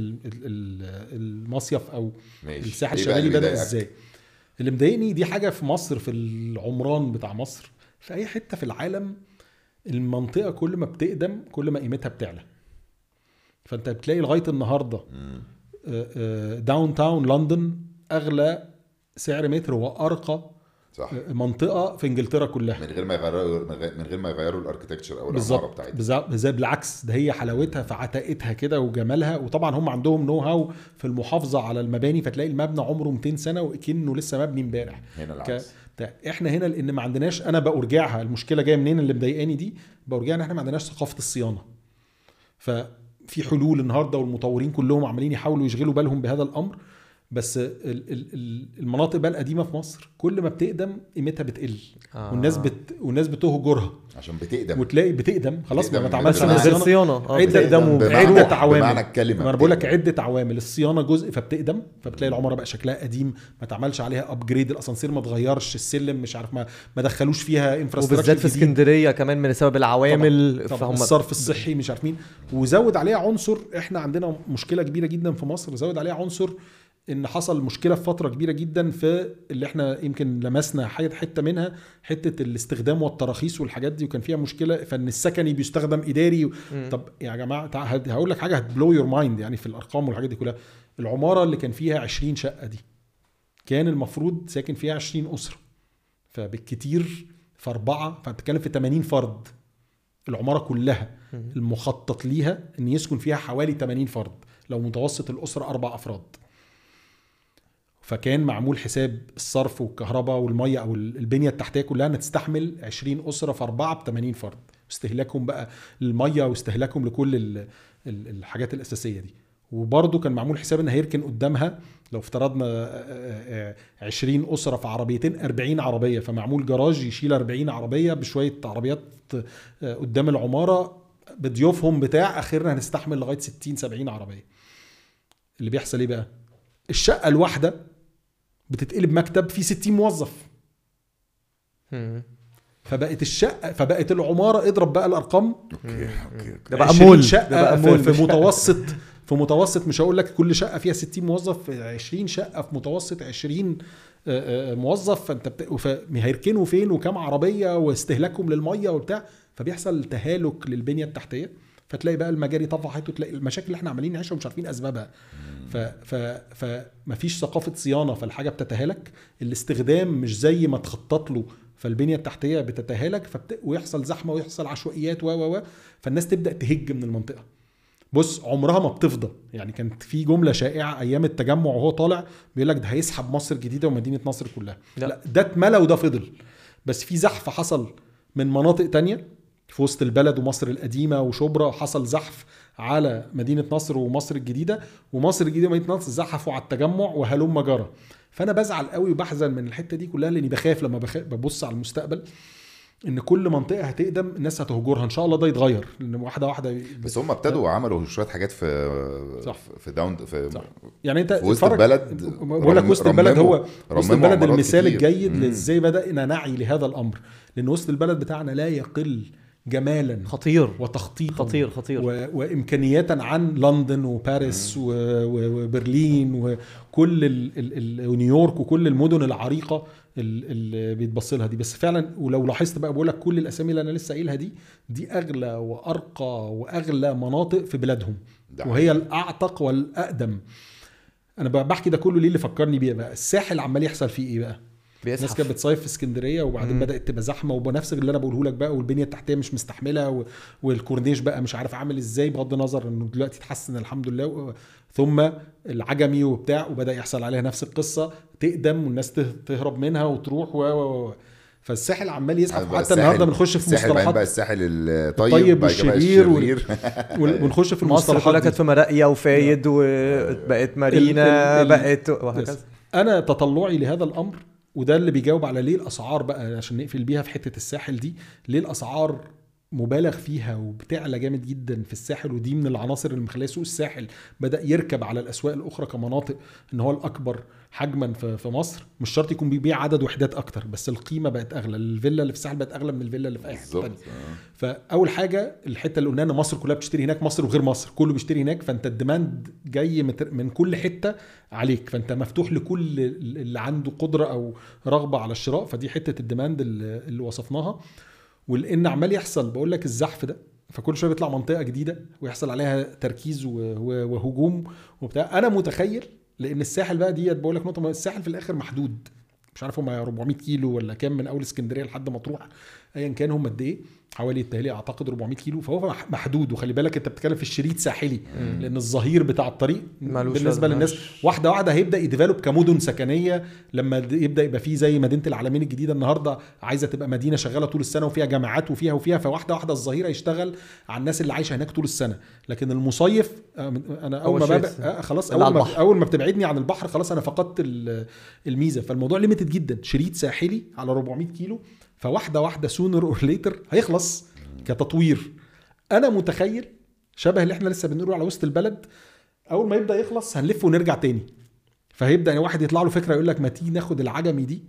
للمصيف او ماشي الساحل إيه بقى الشمالي اللي بدا بيضايقك؟ ازاي اللي مضايقني دي حاجه في مصر في العمران بتاع مصر في اي حته في العالم المنطقه كل ما بتقدم كل ما قيمتها بتعلى فانت بتلاقي لغايه النهارده مم. داون تاون لندن اغلى سعر متر وارقى صح آه، منطقه في انجلترا كلها من غير ما يغيروا من غير ما يغيروا الاركتكتشر او العماره بالظبط بتاعتها بالظبط زي بالعكس ده هي حلاوتها في عتاقتها كده وجمالها وطبعا هم عندهم نو هاو في المحافظه على المباني فتلاقي المبنى عمره 200 سنه وكأنه لسه مبني امبارح هنا ك... العكس بتاع. احنا هنا لان ما عندناش انا بأرجعها المشكله جايه منين اللي مضايقاني دي بأرجعها ان احنا ما عندناش ثقافه الصيانه ففي حلول النهارده والمطورين كلهم عمالين يحاولوا يشغلوا بالهم بهذا الامر بس ال- ال- ال- المناطق بقى القديمه في مصر كل ما بتقدم قيمتها بتقل آه. والناس بت... والناس بتهجرها عشان بتقدم وتلاقي بتقدم خلاص ما بتقدم تعملش بس بمعنى- من عليها غير صيانة. صيانه اه عدة- بتقدموا بمعنى- عدة عوامل. بمعنى الكلمه ما انا بقول لك بتقدم. عده عوامل الصيانه جزء فبتقدم فبتلاقي العماره بقى شكلها قديم ما اتعملش عليها ابجريد الاسانسير ما اتغيرش السلم مش عارف ما ما دخلوش فيها انفراستراكشر وبالذات في اسكندريه كمان من سبب العوامل طبعا فهم الصرف الصحي مش عارف مين وزود عليها عنصر احنا عندنا مشكله كبيره جدا في مصر زود عليها عنصر ان حصل مشكله في فتره كبيره جدا في اللي احنا يمكن لمسنا حاجه حته منها حته الاستخدام والتراخيص والحاجات دي وكان فيها مشكله فان السكني بيستخدم اداري و... مم. طب يا جماعه تع- هد- هقول لك حاجه هتبلو يور مايند يعني في الارقام والحاجات دي كلها العماره اللي كان فيها 20 شقه دي كان المفروض ساكن فيها 20 اسره فبالكتير في اربعه فانت بتتكلم في 80 فرد العماره كلها مم. المخطط ليها ان يسكن فيها حوالي 80 فرد لو متوسط الاسره اربع افراد فكان معمول حساب الصرف والكهرباء والميه او البنيه التحتيه كلها انها تستحمل 20 اسره في اربعه ب 80 فرد استهلاكهم بقى للميه واستهلاكهم لكل ال- ال- الحاجات الاساسيه دي وبرضه كان معمول حساب ان هيركن قدامها لو افترضنا آه، آه، 20 اسره في عربيتين 40 عربيه فمعمول جراج يشيل 40 عربيه بشويه عربيات آه، قدام العماره بضيوفهم بتاع اخرنا هنستحمل لغايه 60 70 عربيه اللي بيحصل ايه بقى الشقه الواحده بتتقلب مكتب فيه 60 موظف مم. فبقت الشقه فبقت العماره اضرب بقى الارقام اوكي اوكي ده بقى 20 مول شقه ده بقى في, مول في مش- متوسط في متوسط مش هقول لك كل شقه فيها 60 موظف 20 شقه في متوسط 20 آه، آه، موظف فانت بت... وف... هيركنوا فين وكام عربيه واستهلاكهم للميه وبتاع فبيحصل تهالك للبنيه التحتيه فتلاقي بقى المجاري طفحت وتلاقي المشاكل اللي احنا عمالين نعيشها ومش عارفين اسبابها ف ف فمفيش ثقافه صيانه فالحاجه بتتهالك الاستخدام مش زي ما تخطط له فالبنيه التحتيه بتتهالك فبت... ويحصل زحمه ويحصل عشوائيات و و و فالناس تبدا تهج من المنطقه بص عمرها ما بتفضى يعني كانت في جمله شائعه ايام التجمع وهو طالع بيقول لك ده هيسحب مصر الجديده ومدينه نصر كلها لا. لا, لا ده اتملى وده فضل بس في زحف حصل من مناطق تانية في وسط البلد ومصر القديمه وشبرا حصل زحف على مدينه نصر ومصر الجديده ومصر الجديده ومدينه نصر زحفوا على التجمع وهلم جرى فانا بزعل قوي وبحزن من الحته دي كلها لاني بخاف لما بخاف ببص على المستقبل ان كل منطقه هتقدم الناس هتهجرها ان شاء الله ده يتغير لان واحده واحده بس هم ابتدوا وعملوا شويه حاجات في صح. في داون في صح. يعني انت في وسط اتفرج- البلد بقول لك رم- وسط البلد رمموا- هو وسط رمموا البلد عمارات المثال كتير. الجيد مم. لازاي بدانا نعي لهذا الامر لان وسط البلد بتاعنا لا يقل جمالا خطير وتخطيطا خطير خطير و... وامكانيات عن لندن وباريس و... و... وبرلين وكل ال... ال... ال... ونيويورك وكل المدن العريقه ال- اللي بيتبص لها دي بس فعلا ولو لاحظت بقى بقول لك كل الاسامي اللي انا لسه قايلها دي دي اغلى وارقى واغلى مناطق في بلادهم ده وهي الاعتق والاقدم انا بقى بحكي ده كله ليه اللي فكرني بيه بقى الساحل عمال يحصل فيه ايه بقى الناس بيزحف كانت بتصيف في اسكندريه وبعدين مم. بدات تبقى زحمه وبنفس اللي انا بقوله لك بقى والبنيه التحتيه مش مستحمله و... والكورنيش بقى مش عارف عامل ازاي بغض النظر انه دلوقتي اتحسن الحمد لله و... ثم العجمي وبتاع وبدا يحصل عليها نفس القصه تقدم والناس ته- تهرب منها وتروح و... و... و... فالساحل عمال يزحف بقى حتى النهارده بنخش في الساحل بعدين بقى مصطلحات الساحل الطيب الطيب بعد كده بقى والشرير وال- الشرير. وال- ونخش في مصر المصطلحات كلها دي. كانت في مراقية وفايد وبقت مارينا ال- ال- بقت وهكذا يس. انا تطلعي لهذا الامر وده اللي بيجاوب على ليه الاسعار بقى عشان نقفل بيها في حته الساحل دي ليه الاسعار مبالغ فيها وبتعلى جامد جدا في الساحل ودي من العناصر اللي مخليه سوق الساحل بدا يركب على الاسواق الاخرى كمناطق ان هو الاكبر حجما في في مصر مش شرط يكون بيبيع عدد وحدات اكتر بس القيمه بقت اغلى الفيلا اللي في الساحل بقت اغلى من الفيلا اللي في اي حته بالظبط تانية آه. فاول حاجه الحته اللي قلنا ان مصر كلها بتشتري هناك مصر وغير مصر كله بيشتري هناك فانت الديماند جاي مت- من كل حته عليك فانت مفتوح لكل اللي عنده قدره او رغبه على الشراء فدي حته الديماند اللي اللي وصفناها ولان عمال يحصل بقول لك الزحف ده فكل شويه بيطلع منطقه جديده ويحصل عليها تركيز و- و- وهجوم وبتاع انا متخيل لان الساحل بقى ديت بقول لك نقطه مهمة، الساحل في الاخر محدود مش عارف هم 400 كيلو ولا كام من اول اسكندريه لحد مطروح ايا كان هم قد ايه حوالي التهيئه اعتقد 400 كيلو فهو مح- محدود وخلي بالك انت بتتكلم في الشريط ساحلي لان الظهير بتاع الطريق مالوش بالنسبه لازمة. للناس واحده واحده هيبدا يديفلوب كمدن سكنيه لما د- يبدا يبقى فيه زي مدينه العالمين الجديده النهارده عايزه تبقى مدينه شغاله طول السنه وفيها جامعات وفيها وفيها فواحده واحده الظهير هيشتغل على الناس اللي عايشه هناك طول السنه لكن المصيف آه، انا اول ما الشيء ببقى الس- آه، خلاص اللي اول على ما البحر. اول ما بتبعدني عن البحر خلاص انا فقدت ال- الميزه فالموضوع ليميتد جدا شريط ساحلي على 400 كيلو فواحده واحده سونر اور ليتر هيخلص كتطوير انا متخيل شبه اللي احنا لسه بنقوله على وسط البلد اول ما يبدا يخلص هنلف ونرجع تاني فهيبدا يعني واحد يطلع له فكره يقول لك ما تيجي ناخد العجمي دي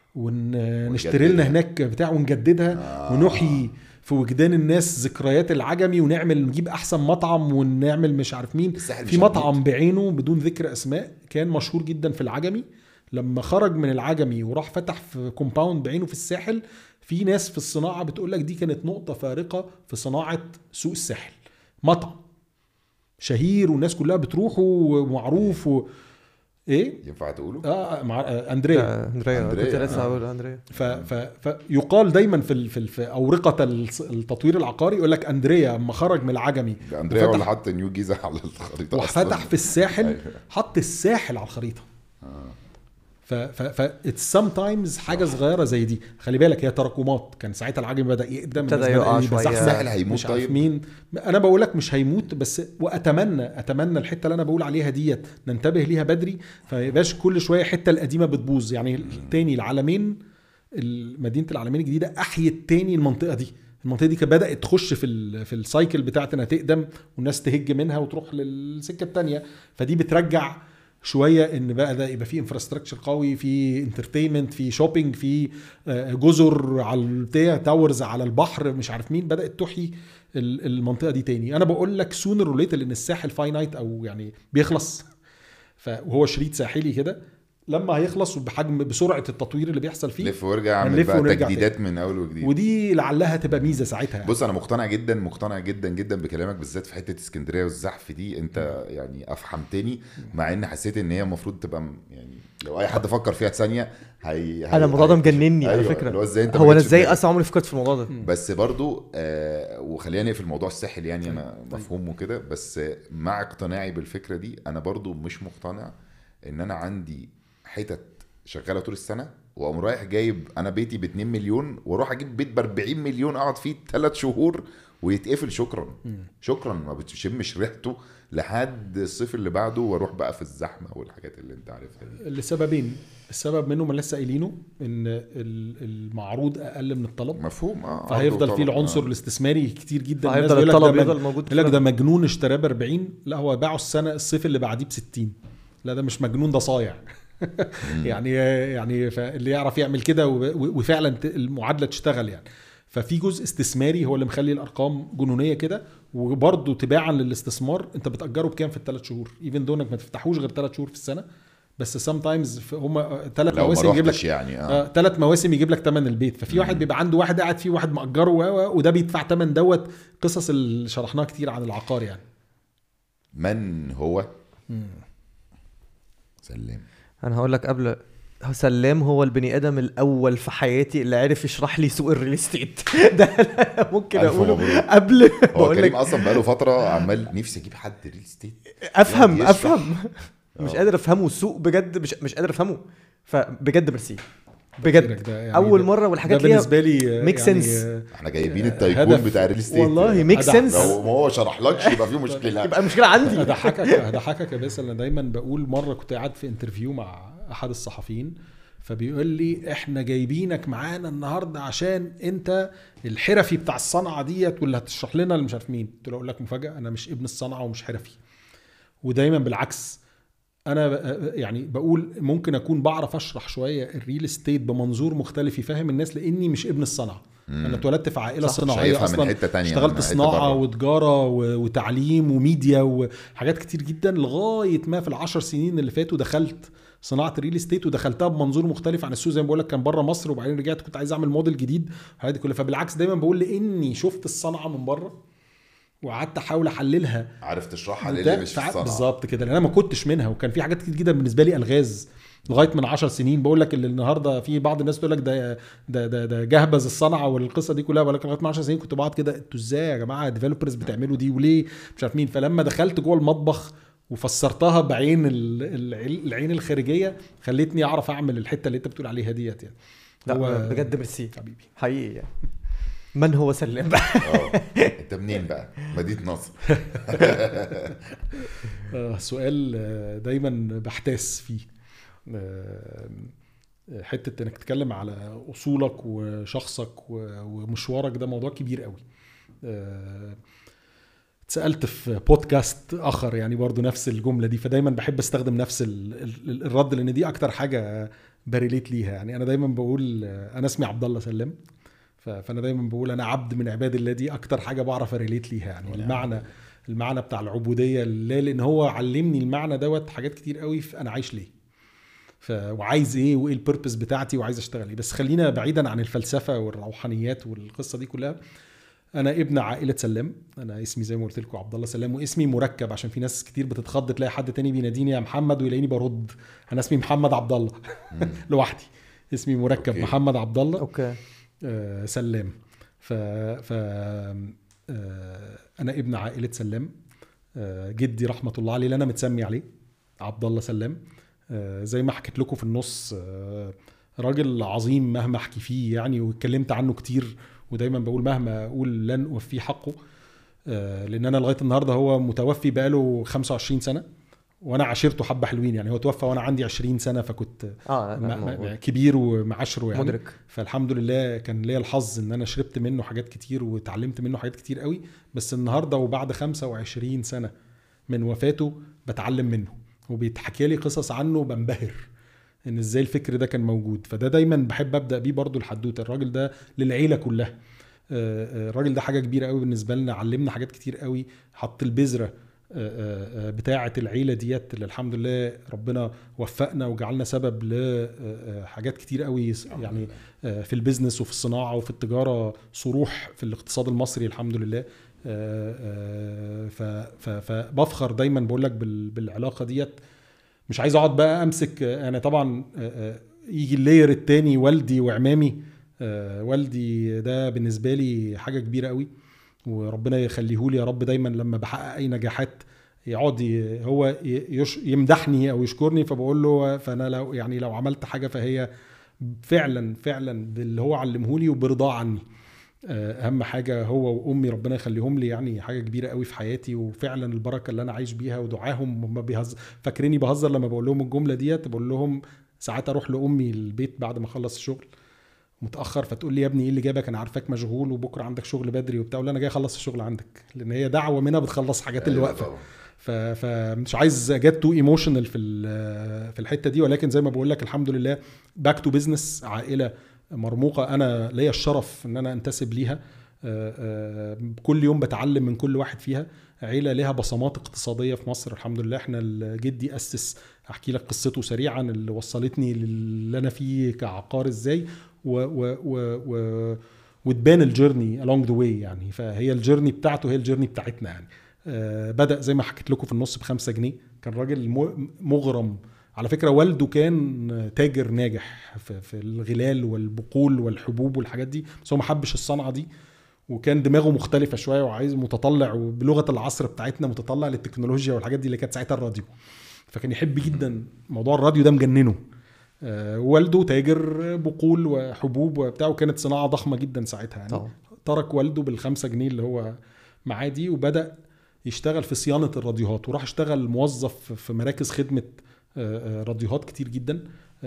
ونشتري لنا ونجددها. هناك بتاع ونجددها آه. ونحيي في وجدان الناس ذكريات العجمي ونعمل نجيب احسن مطعم ونعمل مش عارف مين الساحل في مش مطعم جديد. بعينه بدون ذكر اسماء كان مشهور جدا في العجمي لما خرج من العجمي وراح فتح في كومباوند بعينه في الساحل في ناس في الصناعه بتقول لك دي كانت نقطه فارقه في صناعه سوق الساحل مطعم شهير والناس كلها بتروحه ومعروف و... ايه ينفع تقوله؟ اه مع آه، اندريا آه، اندريا أندريا، كنت لسه آه. هقول اندريا ف... ف... فيقال دايما في ال... في, ال... في اورقه الص- التطوير العقاري يقول لك اندريا اما خرج من العجمي ده اندريا هو وفتح- اللي حط نيو جيزه على الخريطه وفتح أصلاً. في الساحل أيوة. حط الساحل على الخريطه ف ف ف اتس سام تايمز حاجه صغيره زي دي خلي بالك هي تراكمات كان ساعتها العجمي بدا يقدم ابتدى الناس يقع بدأ يبقى شوية. زحمة. الساحل هيموت مش عارف طيب؟ مين انا بقول لك مش هيموت بس واتمنى اتمنى الحته اللي انا بقول عليها ديت ننتبه ليها بدري فما يبقاش كل شويه حته القديمه بتبوظ يعني تاني العالمين مدينه العالمين الجديده احيت تاني المنطقه دي المنطقه دي كانت بدات تخش في ال في السايكل بتاعت انها تقدم والناس تهج منها وتروح للسكه التانيه فدي بترجع شويه ان بقى ده يبقى في انفراستراكشر قوي في انترتينمنت في شوبينج في آه، جزر على البتاع تاورز على البحر مش عارف مين بدات تحيي ال- المنطقه دي تاني انا بقول لك سونر وليت لان الساحل فاينايت او يعني بيخلص فهو شريط ساحلي كده لما هيخلص وبحجم بسرعه التطوير اللي بيحصل فيه لف وارجع اعمل هنلف بقى ونرجع تجديدات من اول وجديد ودي لعلها تبقى ميزه ساعتها يعني. بص انا مقتنع جدا مقتنع جدا جدا بكلامك بالذات في حته اسكندريه والزحف دي انت يعني افحمتني مع ان حسيت ان هي المفروض تبقى م- يعني لو اي حد فكر فيها ثانيه هي, هي انا الموضوع ده هي- مجنني على أيوة، فكره اللي هو ازاي انت ما هو انا جتش في ازاي بالك؟ اصلا عمري فكرت في الموضوع ده بس برضو آه وخلينا نقفل موضوع الساحل يعني انا مفهوم وكده بس آه، مع اقتناعي بالفكره دي انا برضو مش مقتنع ان انا عندي حتت شغاله طول السنه واقوم رايح جايب انا بيتي ب 2 مليون واروح اجيب بيت ب 40 مليون اقعد فيه ثلاث شهور ويتقفل شكرا شكرا ما بتشمش ريحته لحد الصيف اللي بعده واروح بقى في الزحمه والحاجات اللي انت عارفها دي لسببين السبب منهم اللي لسه قايلينه ان ال- المعروض اقل من الطلب مفهوم اه فهيفضل عرض فيه وطلب. العنصر آه. الاستثماري كتير جدا الناس هيفضل بيقول لك الطلب ده يفضل مج- موجود يقول لك في ده مجنون اشتراه ب 40 لا هو باعه السنه الصيف اللي بعديه ب 60 لا ده مش مجنون ده صايع يعني يعني فاللي يعرف يعمل كده و- و- وفعلا ت- المعادله تشتغل يعني ففي جزء استثماري هو اللي مخلي الارقام جنونيه كده وبرضه تباعا للاستثمار انت بتاجره بكام في الثلاث شهور ايفن دو انك ما تفتحوش غير ثلاث شهور في السنه بس سام تايمز هم ثلاث لو ما مواسم يجيب لك رحتش يعني اه آه، ثلاث مواسم يجيب لك ثمن البيت ففي واحد بيبقى عنده واحد قاعد فيه واحد مأجره و- و- وده بيدفع ثمن دوت قصص اللي شرحناها كتير عن العقار يعني من هو سلام انا هقول لك قبل سلام هو البني ادم الاول في حياتي اللي عرف يشرح لي سوق الريل استيت ده أنا ممكن ألف اقوله مبروك. قبل هو بقول كريم لك اصلا بقاله فتره عمال نفسي اجيب حد ريل ستيت افهم يشرح. افهم مش آه. قادر افهمه السوق بجد مش مش قادر افهمه فبجد ميرسي بجد ده يعني اول ده- مره والحاجات ده ليها بالنسبه لي آه، make يعني sense. آه، احنا جايبين آه، التايكون هدف. بتاع الريل ستيت والله ميك أدع- سنس لو ما هو شرحلكش يبقى في مشكله يبقى المشكله عندي هضحكك هضحكك يا باسل انا دايما بقول مره كنت قاعد في انترفيو مع احد الصحفيين فبيقول لي احنا جايبينك معانا النهارده عشان انت الحرفي بتاع الصنعه ديت واللي هتشرح لنا اللي مش عارف مين قلت له اقول لك مفاجاه انا مش ابن الصنعه ومش حرفي ودايما بالعكس انا ب- يعني بقول ممكن اكون بعرف اشرح شويه الريل استيت بمنظور مختلف يفهم الناس لاني مش ابن الصنعه انا اتولدت في عائله صح، صناعيه شايفها من اصلا حته تانية من اشتغلت حتة صناعه بره. وتجاره و- وتعليم وميديا وحاجات كتير جدا لغايه ما في العشر سنين اللي فاتوا دخلت صناعه الريل استيت ودخلتها بمنظور مختلف عن السوق زي ما بقول لك كان بره مصر وبعدين رجعت كنت عايز اعمل موديل جديد الحاجات دي كلها فبالعكس دايما بقول لاني شفت الصنعه من بره وقعدت احاول احللها عارف تشرحها ده للي مش في فع- الصنعه بالظبط كده لان انا ما كنتش منها وكان في حاجات كتير جدا بالنسبه لي الغاز لغايه من 10 سنين بقول لك اللي النهارده في بعض الناس تقول لك ده ده ده, ده جهبذ الصنعه والقصه دي كلها بقول لك لغايه من 10 سنين كنت بقعد كده انتوا ازاي يا جماعه ديفلوبرز بتعملوا دي وليه مش عارف مين فلما دخلت جوه المطبخ وفسرتها بعين ال- العين العين الخارجيه خلتني اعرف اعمل الحته اللي انت بتقول عليها ديت يعني لا هو- بجد ميرسي حبيبي حقيقي يعني من هو سلام بقى اه انت منين بقى مدينه نصر آه، سؤال آه، دايما بحتاس فيه آه، حته انك تتكلم على اصولك وشخصك و- ومشوارك ده موضوع كبير قوي آه، اتسالت في بودكاست اخر يعني برضو نفس الجمله دي فدايما بحب استخدم نفس ال- ال- الرد لان دي اكتر حاجه بريليت ليها يعني انا دايما بقول آه، انا اسمي عبد الله سلام ف- فانا دايما بقول انا عبد من عباد الله دي اكتر حاجه بعرف اريليت ليها يعني المعنى المعنى بتاع العبوديه لله لان هو علمني المعنى دوت حاجات كتير قوي في انا عايش ليه ف... وعايز ايه وايه البيربز بتاعتي وعايز اشتغل ايه بس خلينا بعيدا عن الفلسفه والروحانيات والقصه دي كلها انا ابن عائله سلام انا اسمي زي ما قلت لكم عبد الله سلام واسمي مركب عشان في ناس كتير بتتخض تلاقي حد تاني بيناديني يا محمد ويلاقيني برد انا اسمي محمد عبد الله لوحدي اسمي مركب أوكي. محمد عبد الله اوكي آه، سلام ف, ف... آه، انا ابن عائله سلام آه، جدي رحمه الله عليه اللي انا متسمي عليه عبد الله سلام آه، زي ما حكيت لكم في النص آه، راجل عظيم مهما احكي فيه يعني واتكلمت عنه كتير ودايما بقول مهما اقول لن اوفيه حقه آه، لان انا لغايه النهارده هو متوفي بقاله 25 سنه وانا عاشرته حبه حلوين يعني هو توفى وانا عندي 20 سنه فكنت اه لا، م- لا، م- موجود. كبير ومعاشره يعني مدرك فالحمد لله كان ليا الحظ ان انا شربت منه حاجات كتير وتعلمت منه حاجات كتير قوي بس النهارده وبعد 25 سنه من وفاته بتعلم منه وبيتحكي لي قصص عنه بنبهر ان ازاي الفكر ده كان موجود فده دايما بحب ابدا بيه برضو الحدوته الراجل ده للعيله كلها آه، آه، الراجل ده حاجه كبيره قوي بالنسبه لنا علمنا حاجات كتير قوي حط البذره آه، آه، آه، بتاعه العيله ديت اللي الحمد لله ربنا وفقنا وجعلنا سبب لحاجات كتير قوي يعني آه، في البيزنس وفي الصناعه وفي التجاره صروح في الاقتصاد المصري الحمد لله آه، آه، ف- ف- فبفخر دايما بقول لك بال- بالعلاقه ديت مش عايز اقعد بقى امسك آه، انا طبعا آه، آه، يجي اللاير التاني والدي وعمامي آه، والدي ده بالنسبه لي حاجه كبيره قوي وربنا يخليه لي يا رب دايما لما بحقق اي نجاحات يقعد ي- هو ي- يش يمدحني او يشكرني فبقول له فانا لو يعني لو عملت حاجه فهي فعلا فعلا باللي هو علمه لي وبرضاه عني آه، اهم حاجه هو وامي ربنا يخليهم لي يعني حاجه كبيره قوي في حياتي وفعلا البركه اللي انا عايش بيها ودعاهم هم بيهز فاكريني بهزر لما بقول لهم الجمله ديت بقول لهم ساعات اروح لامي البيت بعد ما اخلص الشغل متاخر فتقول لي يا ابني ايه اللي جابك انا عارفاك مشغول وبكره عندك شغل بدري وبتاع اقول لها انا جاي اخلص الشغل عندك لان هي دعوه منها بتخلص حاجات اللي أيوة واقفه طبعاً. ف- فمش عايز جت تو ايموشنال في ال- في الحته دي ولكن زي ما بقول لك الحمد لله باك تو بزنس عائله مرموقه انا ليا الشرف ان انا انتسب ليها آه، آه، كل يوم بتعلم من كل واحد فيها عيله لها بصمات اقتصاديه في مصر الحمد لله احنا جدي اسس احكي لك قصته سريعا اللي وصلتني للي انا فيه كعقار ازاي و و و و وتبان الجيرني along the way يعني فهي الجيرني بتاعته هي الجيرني بتاعتنا يعني آه، بدا زي ما حكيت لكم في النص بخمسة جنيه كان راجل م- مغرم على فكره والده كان تاجر ناجح في, في الغلال والبقول والحبوب والحاجات دي بس هو ما حبش الصنعه دي وكان دماغه مختلفه شويه وعايز متطلع وبلغه العصر بتاعتنا متطلع للتكنولوجيا والحاجات دي اللي كانت ساعتها الراديو فكان يحب جدا موضوع الراديو ده مجننه آه، والده تاجر بقول وحبوب وبتاع وكانت صناعه ضخمه جدا ساعتها يعني طبعا ترك والده بالخمسة جنيه اللي هو معاه دي وبدأ يشتغل في صيانة الراديوهات وراح اشتغل موظف في مراكز خدمة آه، آه، راديوهات كتير جدا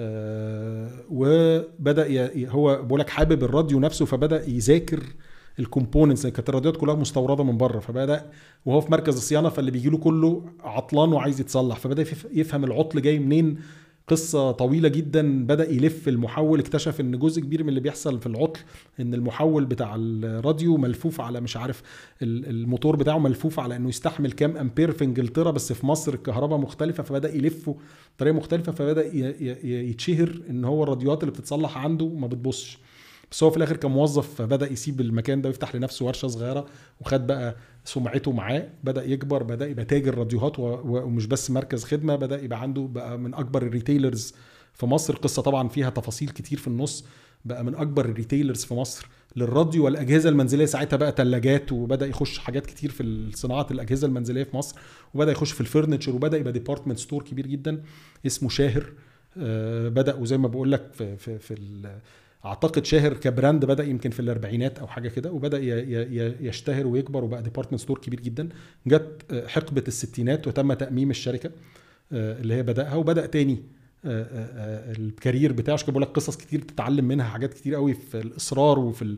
آه، وبدأ ي- هو بقول لك حابب الراديو نفسه فبدأ يذاكر الكومبوننتس كانت الراديوهات كلها مستورده من بره فبدا وهو في مركز الصيانه فاللي بيجي له كله عطلان وعايز يتصلح فبدا يف- يفهم العطل جاي منين قصة طويلة جدا بدأ يلف المحول اكتشف ان جزء كبير من اللي بيحصل في العطل ان المحول بتاع الراديو ملفوف على مش عارف ال- الموتور بتاعه ملفوف على انه يستحمل كام امبير في انجلترا بس في مصر الكهرباء مختلفة فبدأ يلفه بطريقة مختلفة فبدأ ي- ي- ي- يتشهر ان هو الراديوهات اللي بتتصلح عنده ما بتبصش بس هو في الاخر كان موظف فبدا يسيب المكان ده ويفتح لنفسه ورشه صغيره وخد بقى سمعته معاه بدا يكبر بدا يبقى تاجر راديوهات و- و- ومش بس مركز خدمه بدا يبقى عنده بقى من اكبر الريتيلرز في مصر قصه طبعا فيها تفاصيل كتير في النص بقى من اكبر الريتيلرز في مصر للراديو والاجهزه المنزليه ساعتها بقى ثلاجات وبدا يخش حاجات كتير في صناعه الاجهزه المنزليه في مصر وبدا يخش في الفرنتشر وبدا يبقى ديبارتمنت ستور كبير جدا اسمه شاهر آه، بداوا زي ما بقول لك في في في ال- اعتقد شاهر كبراند بدا يمكن في الاربعينات او حاجه كده وبدا ي- ي- ي- يشتهر ويكبر وبقى ديبارتمنت ستور كبير جدا جت آه، حقبه الستينات وتم تاميم الشركه آه، اللي هي بداها وبدا تاني آه، آه، آه، الكارير بتاعه عشان كده بقول لك قصص كتير تتعلم منها حاجات كتير قوي في الاصرار وفي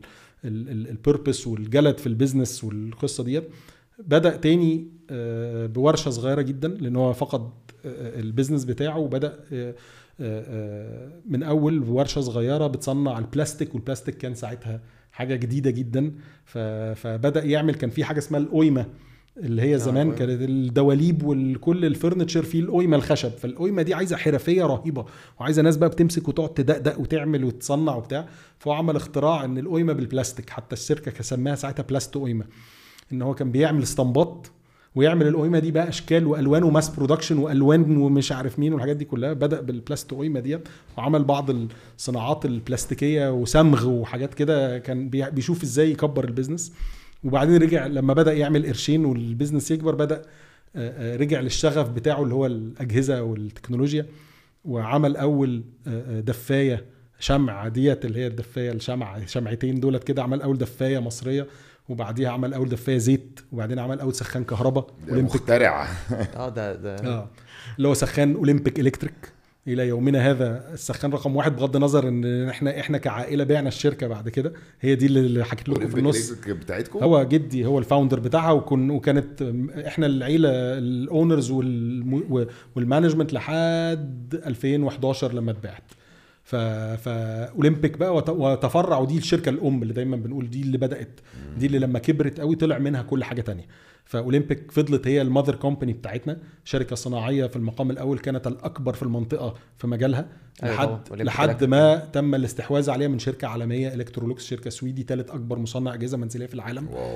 البيربس والجلد في البيزنس والقصه ديت بدا تاني آه، بورشه صغيره جدا لان هو فقد آه، البيزنس بتاعه وبدا آه، آه، آه، من اول ورشه صغيره بتصنع البلاستيك والبلاستيك كان ساعتها حاجه جديده جدا ف- فبدا يعمل كان في حاجه اسمها القويمه اللي هي زمان القويمة. كانت الدواليب وكل الفرنتشر فيه القويمه الخشب فالقويمه دي عايزه حرفيه رهيبه وعايزه ناس بقى بتمسك وتقعد تدقدق وتعمل وتصنع وبتاع فهو عمل اختراع ان القويمه بالبلاستيك حتى الشركه كان سماها ساعتها بلاست قويمه ان هو كان بيعمل اسطمبات ويعمل القويمه دي بقى اشكال والوان وماس برودكشن والوان ومش عارف مين والحاجات دي كلها بدا بالبلاست قويمه دي وعمل بعض الصناعات البلاستيكيه وصمغ وحاجات كده كان بي- بيشوف ازاي يكبر البيزنس وبعدين رجع لما بدا يعمل قرشين والبيزنس يكبر بدا آه، آه، رجع للشغف بتاعه اللي هو الاجهزه والتكنولوجيا وعمل اول آه، آه، دفايه شمع ديت اللي هي الدفايه الشمع شمعتين دولت كده عمل اول دفايه مصريه وبعديها عمل اول دفايه زيت وبعدين عمل اول سخان كهرباء اولمبيك مخترع اه ده ده اه اللي هو سخان اولمبيك الكتريك الى يومنا هذا السخان رقم واحد بغض النظر ان احنا احنا كعائله بعنا الشركه بعد كده هي دي اللي حكيت لكم في النص بتاعتكم هو جدي هو الفاوندر بتاعها وكن وكانت احنا العيله الاونرز والم- والمانجمنت لحد 2011 لما اتباعت ف فاولمبيك بقى وت- وتفرع ودي الشركه الام اللي دايما بنقول دي اللي بدات دي اللي لما كبرت قوي طلع منها كل حاجه تانية فاولمبيك فضلت هي المذر كومباني بتاعتنا شركه صناعيه في المقام الاول كانت الاكبر في المنطقه في مجالها أيوة لحد طبعاً. أولمبيك لحد إلكتريك. ما تم الاستحواذ عليها من شركه عالميه الكترولوكس شركه سويدي ثالث اكبر مصنع اجهزه منزليه في العالم واو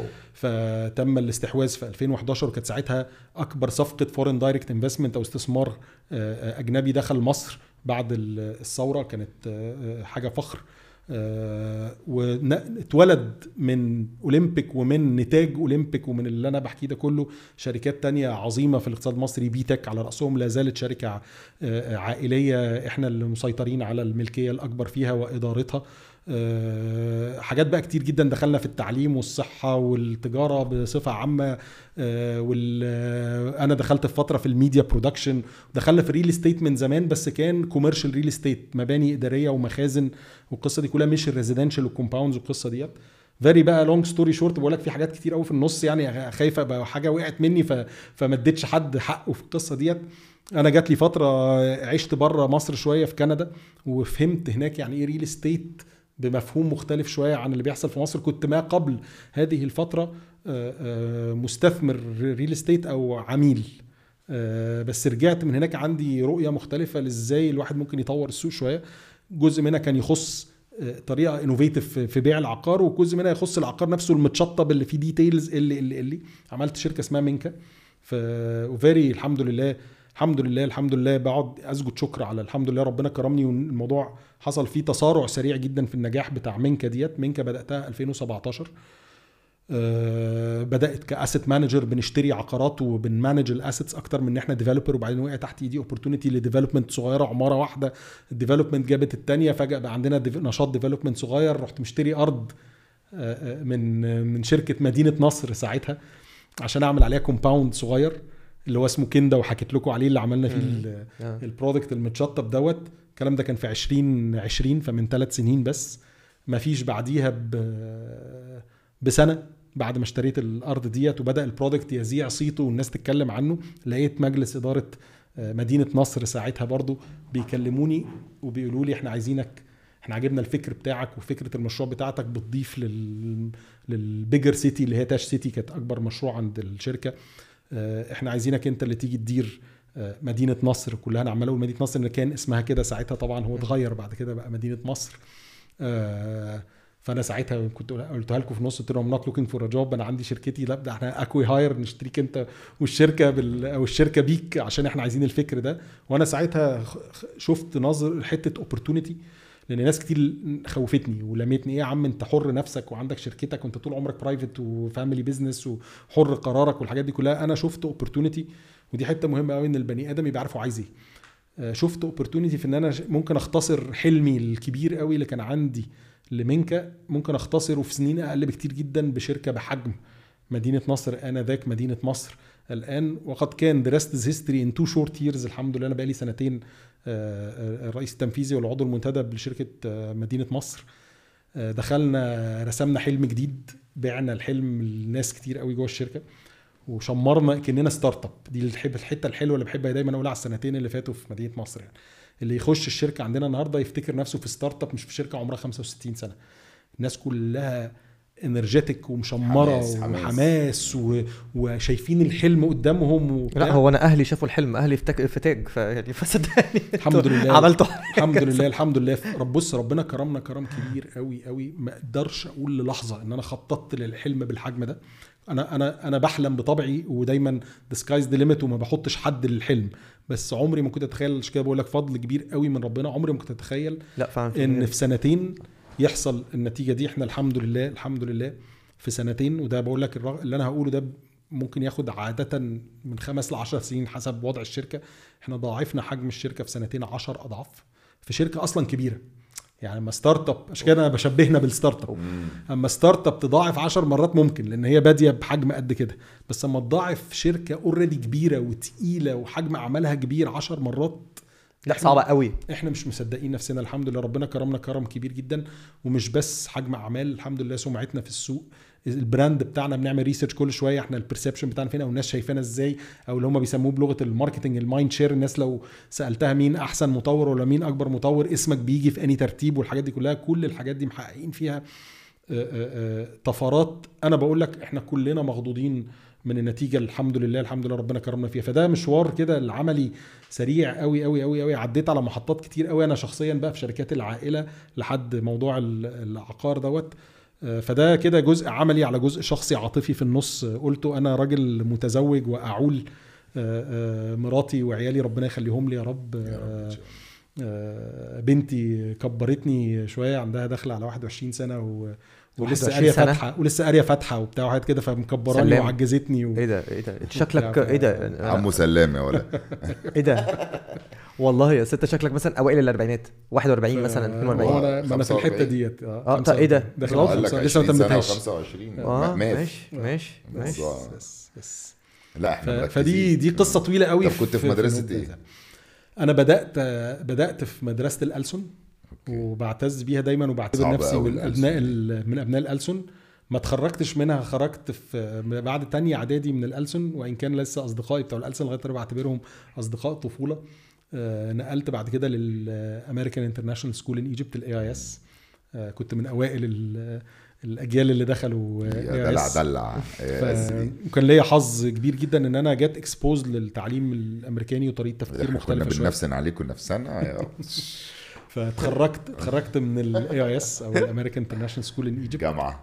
فتم الاستحواذ في 2011 وكانت ساعتها اكبر صفقه فورين دايركت انفستمنت او استثمار آه، آه، اجنبي دخل مصر بعد ال- الثوره كانت آه، آه، حاجه فخر واتولد من اولمبيك ومن نتاج اولمبيك ومن اللي انا بحكيه ده كله شركات تانية عظيمه في الاقتصاد المصري بيتك على راسهم لا زالت شركه آه، عائليه احنا اللي مسيطرين على الملكيه الاكبر فيها وادارتها آه، حاجات بقى كتير جدا دخلنا في التعليم والصحه والتجاره بصفه عامه آه، وال آه، انا دخلت في فتره في الميديا برودكشن دخلنا في الريل استيت من زمان بس كان كوميرشال ريل استيت مباني اداريه ومخازن والقصه دي كلها مش الريزيدنشال والكومباوندز والقصه ديت فيري بقى لونج ستوري شورت بقول لك في حاجات كتير قوي في النص يعني خايفه بقى حاجه وقعت مني ف... فما اديتش حد حقه في القصه ديت انا جات لي فتره عشت بره مصر شويه في كندا وفهمت هناك يعني ايه ريل استيت بمفهوم مختلف شويه عن اللي بيحصل في مصر كنت ما قبل هذه الفتره آه، آه، مستثمر ريل استيت او عميل آه، بس رجعت من هناك عندي رؤيه مختلفه لازاي الواحد ممكن يطور السوق شويه جزء منها كان يخص آه، طريقه انوفيتيف في بيع العقار وجزء منها يخص العقار نفسه المتشطب اللي فيه ديتيلز اللي اللي اللي عملت شركه اسمها منكا ف وفيري الحمد لله الحمد لله الحمد لله بقعد اسجد شكر على الحمد لله ربنا كرمني والموضوع حصل فيه تسارع سريع جدا في النجاح بتاع منكا ديت منكا بداتها 2017 آه، بدات كاسيت مانجر بنشتري عقارات وبنمانج الاسيتس اكتر من ان احنا ديفلوبر وبعدين وقع تحت ايدي اوبورتونيتي لديفلوبمنت صغيره عماره واحده الديفلوبمنت جابت الثانيه فجاه بقى عندنا ديف- نشاط ديفلوبمنت صغير رحت مشتري ارض آه، آه، من من شركه مدينه نصر ساعتها عشان اعمل عليها كومباوند صغير اللي هو اسمه كندا وحكيت لكم عليه اللي عملنا فيه ال- آه. البرودكت المتشطب دوت الكلام ده كان في 2020 فمن ثلاث سنين بس ما فيش بعديها ب... بسنه بعد ما اشتريت الارض ديت وبدا البرودكت يذيع صيته والناس تتكلم عنه لقيت مجلس اداره آه، مدينه نصر ساعتها برضو بيكلموني وبيقولوا لي احنا عايزينك احنا عاجبنا الفكر بتاعك وفكره المشروع بتاعتك بتضيف لل للبيجر سيتي اللي هي تاش سيتي كانت اكبر مشروع عند الشركه آه، احنا عايزينك انت اللي تيجي تدير آه، مدينه نصر كلها انا عمال اقول مدينه نصر اللي كان اسمها كده ساعتها طبعا هو اتغير بعد كده بقى مدينه مصر آه، فانا ساعتها كنت قلتها لكم في النص قلت لهم نوت لوكينج فور جوب انا عندي شركتي لا ده احنا اكوي هاير نشتريك انت والشركه بال او الشركه بيك عشان احنا عايزين الفكر ده وانا ساعتها خ- خ- شفت نظر حته اوبورتونيتي لان ناس كتير خوفتني ولميتني ايه يا عم انت حر نفسك وعندك شركتك وانت طول عمرك برايفت وفاميلي بيزنس وحر قرارك والحاجات دي كلها انا شفت اوبورتونيتي ودي حته مهمه قوي ان البني ادم يبقى عارف هو عايز ايه آه، شفت اوبورتونيتي في ان انا ش- ممكن اختصر حلمي الكبير قوي اللي كان عندي لمنكا ممكن اختصره في سنين اقل بكتير جدا بشركه بحجم مدينه نصر انذاك مدينه مصر الان وقد كان درست هيستوري ان تو شورت ييرز الحمد لله انا بقالي سنتين آه، آه، الرئيس التنفيذي والعضو المنتدب لشركه آه، مدينه مصر آه، دخلنا رسمنا حلم جديد بعنا الحلم لناس كتير قوي جوه الشركه وشمرنا كاننا ستارت اب دي الحب- الحته الحلوه اللي بحبها دايما اقولها على السنتين اللي فاتوا في مدينه مصر يعني اللي يخش الشركه عندنا النهارده يفتكر نفسه في ستارت اب مش في شركه عمرها 65 سنه الناس كلها انرجيتك ومشمره حماس- حماس. وحماس و... وشايفين الحلم قدامهم وبتاع. لا هو انا اهلي شافوا الحلم اهلي في تك- في تاج فيعني فصدقني الحمد لله. عملتوا الحمد لله الحمد لله رب بص ربنا كرمنا كرم كبير قوي قوي ما اقدرش اقول للحظه ان انا خططت للحلم بالحجم ده انا انا انا بحلم بطبعي ودايما ذا سكايز ذا ليميت وما بحطش حد للحلم بس عمري ما كنت اتخيل عشان كده بقول لك فضل كبير قوي من ربنا عمري ما كنت اتخيل لا فعلا ان في سنتين يحصل النتيجه دي احنا الحمد لله الحمد لله في سنتين وده بقول لك الرغ- اللي انا هقوله ده ممكن ياخد عاده من خمس ل 10 سنين حسب وضع الشركه احنا ضاعفنا حجم الشركه في سنتين 10 اضعاف في شركه اصلا كبيره يعني لما ستارت اب عشان كده انا بشبهنا بالستارت اب اما ستارت اب تضاعف 10 مرات ممكن لان هي باديه بحجم قد كده بس اما تضاعف شركه اوريدي كبيره وتقيله وحجم اعمالها كبير 10 مرات لا إحنا- صعبه قوي احنا مش مصدقين نفسنا الحمد لله ربنا كرمنا كرم كبير جدا ومش بس حجم اعمال الحمد لله سمعتنا في السوق البراند بتاعنا بنعمل ريسيرش كل شويه احنا البرسبشن بتاعنا فين او الناس شايفانا ازاي او اللي هم بيسموه بلغه الماركتنج المايند شير الناس لو سالتها مين احسن مطور ولا مين اكبر مطور اسمك بيجي في اني ترتيب والحاجات دي كلها كل الحاجات دي محققين فيها آه، آه، آه، طفرات انا بقول لك احنا كلنا مخضوضين من النتيجه الحمد لله الحمد لله ربنا كرمنا فيها فده مشوار كده العملي سريع قوي قوي قوي قوي عديت على محطات كتير قوي انا شخصيا بقى في شركات العائله لحد موضوع ال- العقار دوت آه، فده كده جزء عملي على جزء شخصي عاطفي في النص آه، قلته انا راجل متزوج واعول آه، آه، مراتي وعيالي ربنا يخليهم لي يا رب يا رب إن آه، شاء الله. آه، بنتي كبرتني شويه عندها داخله على 21 سنه و... ولسه 21 قاريه سنة؟ فاتحه ولسه قاريه فاتحه وبتاع وحاجات كده فمكبراني سلام. وعجزتني و... ايه ده ايه ده انت شكلك ايه ده عمو سلام يا ولا ايه ده والله يا ست شكلك مثلا اوائل الاربعينات 41 مثلا هو 42 انا ما انا في 45. الحته ديت آه، طب إيه ده؟ داخل برافو. على قال لك 25 لسه ما 20 سنه تمتهاش و25 اه مات ماشي ماشي ماشي موضوع- بس بس لا ف... احنا مركزين. فدي دي قصه طويله قوي طب كنت في مدرسة النقطة إيه؟ دي. انا بدات بدات في مدرسه الألسن وبعتز بيها دايما وبعتبر صعبة نفسي أوي من ابناء الألسن. ال- من ابناء الألسن ما اتخرجتش منها خرجت في بعد تانية اعدادي من الألسن وان كان لسه اصدقائي بتوع الألسن لغايه دلوقتي بعتبرهم اصدقاء طفوله آه، نقلت بعد كده للامريكان انترناشونال سكول ان ايجيبت الاي اي اس كنت من اوائل ال- الاجيال اللي دخلوا يا دلع دلع ف... آه، SB. وكان ليا حظ كبير جدا ان انا جت اكسبوز للتعليم الامريكاني وطريقه تفكير احنا كنا مختلفه شويه بننفسن عليكم نفسنا يا فاتخرجت اتخرجت من الاي اي اس او الامريكان انترناشونال سكول ان ايجيبت جامعه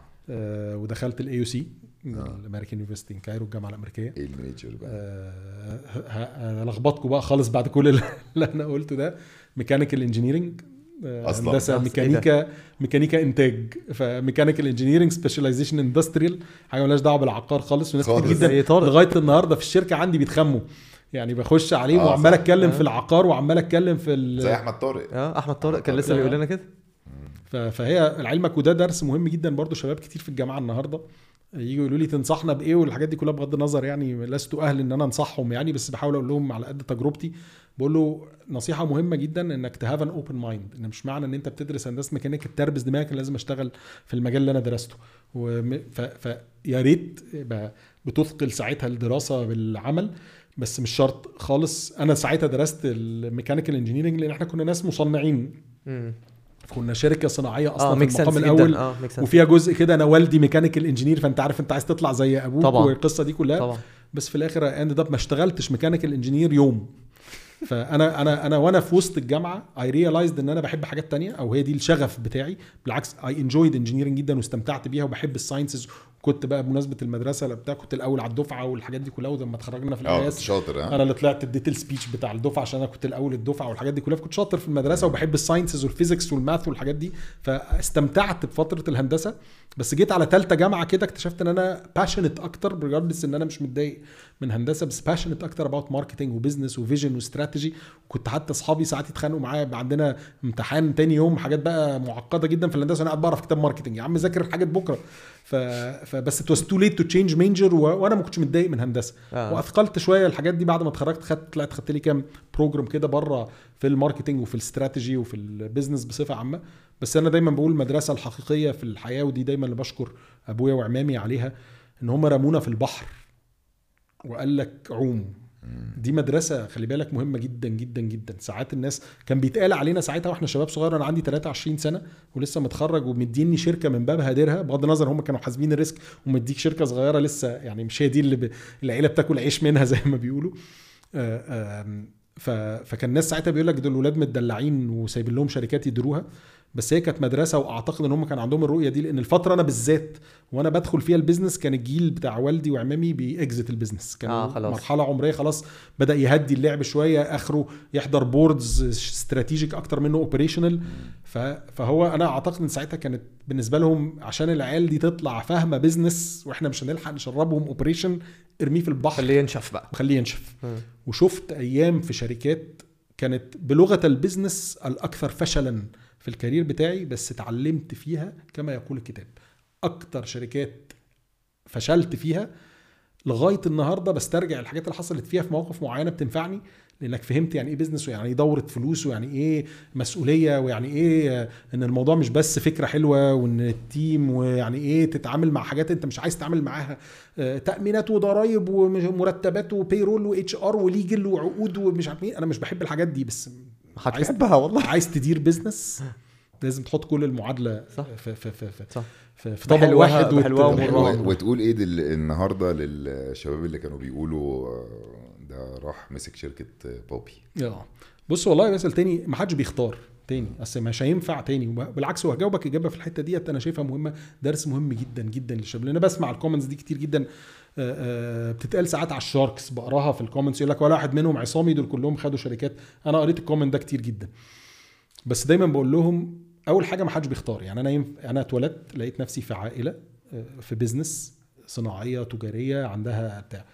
ودخلت الاي يو سي الامريكان يونيفرستي ان كايرو الجامعه الامريكيه ايه الميجر بقى آه، ه- ه- هلخبطكم بقى خالص بعد كل اللي اللي انا قلته ده ميكانيكال انجينيرنج أصلاً. هندسه أصل- ميكانيكا ميكانيكا انتاج فميكانيكال انجينيرنج سبيشاليزيشن اندستريال حاجه مالهاش دعوه بالعقار خالص وناس كتير خالص. جدا زي طارق. لغايه النهارده في الشركه عندي بيتخموا يعني بخش عليهم آه، وعمال صح. اتكلم آه. في العقار وعمال اتكلم في ال- زي احمد طارق اه احمد طارق كان طارق. لسه بيقول لنا كده ف- فهي لعلمك وده درس مهم جدا برضو شباب كتير في الجامعه النهارده يجوا يقولوا لي تنصحنا بايه والحاجات دي كلها بغض النظر يعني لست اهل ان انا انصحهم يعني بس بحاول اقول لهم على قد تجربتي بقول له نصيحه مهمه جدا انك تهاف ان اوبن مايند ان مش معنى ان انت بتدرس هندسه ميكانيكا تربس دماغك إن لازم اشتغل في المجال اللي انا درسته وم- ف- فيا ريت يبقى بتثقل ساعتها الدراسه بالعمل بس مش شرط خالص انا ساعتها درست الميكانيكال انجينيرنج لان احنا كنا ناس مصنعين مم. كنا شركه صناعيه اصلا اه في ميك سنس المقام جدا الاول اه ميك سنس وفيها جزء كده انا والدي ميكانيكال انجينير فانت عارف انت عايز تطلع زي ابوك طبعا. والقصه دي كلها طبعا بس في الاخر اند اب ما اشتغلتش ميكانيكال انجينير يوم فانا انا انا وانا في وسط الجامعه اي ريلايزد ان انا بحب حاجات تانية او هي دي الشغف بتاعي بالعكس اي انجويد انجينيرنج جدا واستمتعت بيها وبحب الساينسز كنت بقى بمناسبه المدرسه اللي بتاع كنت الاول على الدفعه والحاجات دي كلها ولما اتخرجنا في اه الاي كنت شاطر ها انا اللي طلعت اديت السبيتش بتاع الدفعه عشان انا كنت الاول الدفعه والحاجات دي كلها فكنت شاطر في المدرسه وبحب الساينسز والفيزيكس والماث والحاجات دي فاستمتعت بفتره الهندسه بس جيت على ثالثه جامعه كده اكتشفت ان انا باشنت اكتر بجردس ان انا مش متضايق من هندسه بس باشنت اكتر اباوت ماركتنج وبزنس وفيجن واستراتيجي وكنت حتى اصحابي ساعات يتخانقوا معايا يبقى عندنا امتحان تاني يوم حاجات بقى معقده جدا في الهندسه انا قاعد بقرا في كتاب ماركتنج يا عم ذاكر حاجات بكره ف... فبس ات واز تو ليت تو تشينج ميجر وانا ما كنتش متضايق من هندسه آه. واثقلت شويه الحاجات دي بعد ما اتخرجت خدت طلعت خدت لي كام بروجرام كده بره في الماركتنج وفي الاستراتيجي وفي البيزنس بصفه عامه بس انا دايما بقول المدرسه الحقيقيه في الحياه ودي دايما اللي بشكر ابويا وعمامي عليها ان هم رمونا في البحر وقال لك عوم دي مدرسة خلي بالك مهمة جدا جدا جدا ساعات الناس كان بيتقال علينا ساعتها واحنا شباب صغير انا عندي 23 سنة ولسه متخرج ومديني شركة من باب هادرها بغض النظر هم كانوا حاسبين الريسك ومديك شركة صغيرة لسه يعني مش هي دي اللي ب... العيلة بتاكل عيش منها زي ما بيقولوا آه، آم، ف... فكان الناس ساعتها بيقول لك دول ولاد متدلعين وسايبين لهم شركات يديروها بس هي كانت مدرسه واعتقد ان هم كان عندهم الرؤيه دي لان الفتره انا بالذات وانا بدخل فيها البيزنس كان الجيل بتاع والدي وعمامي بيأكزت البيزنس كان آه، خلاص. مرحله عمريه خلاص بدا يهدي اللعب شويه اخره يحضر بوردز استراتيجيك اكتر منه اوبريشنال فهو انا اعتقد ان ساعتها كانت بالنسبه لهم عشان العيال دي تطلع فاهمه بيزنس واحنا مش هنلحق نشربهم اوبريشن ارميه في البحر خليه ينشف بقى وخليه ينشف مم. وشفت ايام في شركات كانت بلغه البيزنس الاكثر فشلا في الكارير بتاعي بس اتعلمت فيها كما يقول الكتاب اكتر شركات فشلت فيها لغايه النهارده بسترجع الحاجات اللي حصلت فيها في مواقف معينه بتنفعني لانك فهمت يعني ايه بيزنس ويعني ايه دوره فلوس ويعني ايه مسؤوليه ويعني ايه ان الموضوع مش بس فكره حلوه وان التيم ويعني ايه تتعامل مع حاجات انت مش عايز تتعامل معاها آه، تامينات وضرايب ومرتبات وبيرول واتش ار وليجل وعقود ومش عارف ايه انا مش بحب الحاجات دي بس محدش عايز- بيحبها والله عايز تدير بيزنس لازم تحط كل المعادله صح. في في في في, صح في, في طبق بحلوها- واحد وت- بحلوها وت- ومرها. و- وتقول ايه دل- النهارده للشباب اللي كانوا بيقولوا آه، ده راح مسك شركه آه، بوبي اه بص والله مثل تاني ما حدش بيختار تاني اصل مش هينفع تاني وب- بالعكس وهجاوبك اجابه في الحته ديت انا شايفها مهمه درس مهم جدا جدا للشباب لان انا بسمع الكومنتس دي كتير جدا آه، آه، بتتقال ساعات على الشاركس بقراها في الكومنتس يقول لك ولا واحد منهم عصامي دول كلهم خدوا شركات انا قريت الكومنت ده كتير جدا بس دايما بقول لهم اول حاجه ما حدش بيختار يعني انا ينف... انا اتولدت لقيت نفسي في عائله آه، في بيزنس صناعيه تجاريه عندها بتاع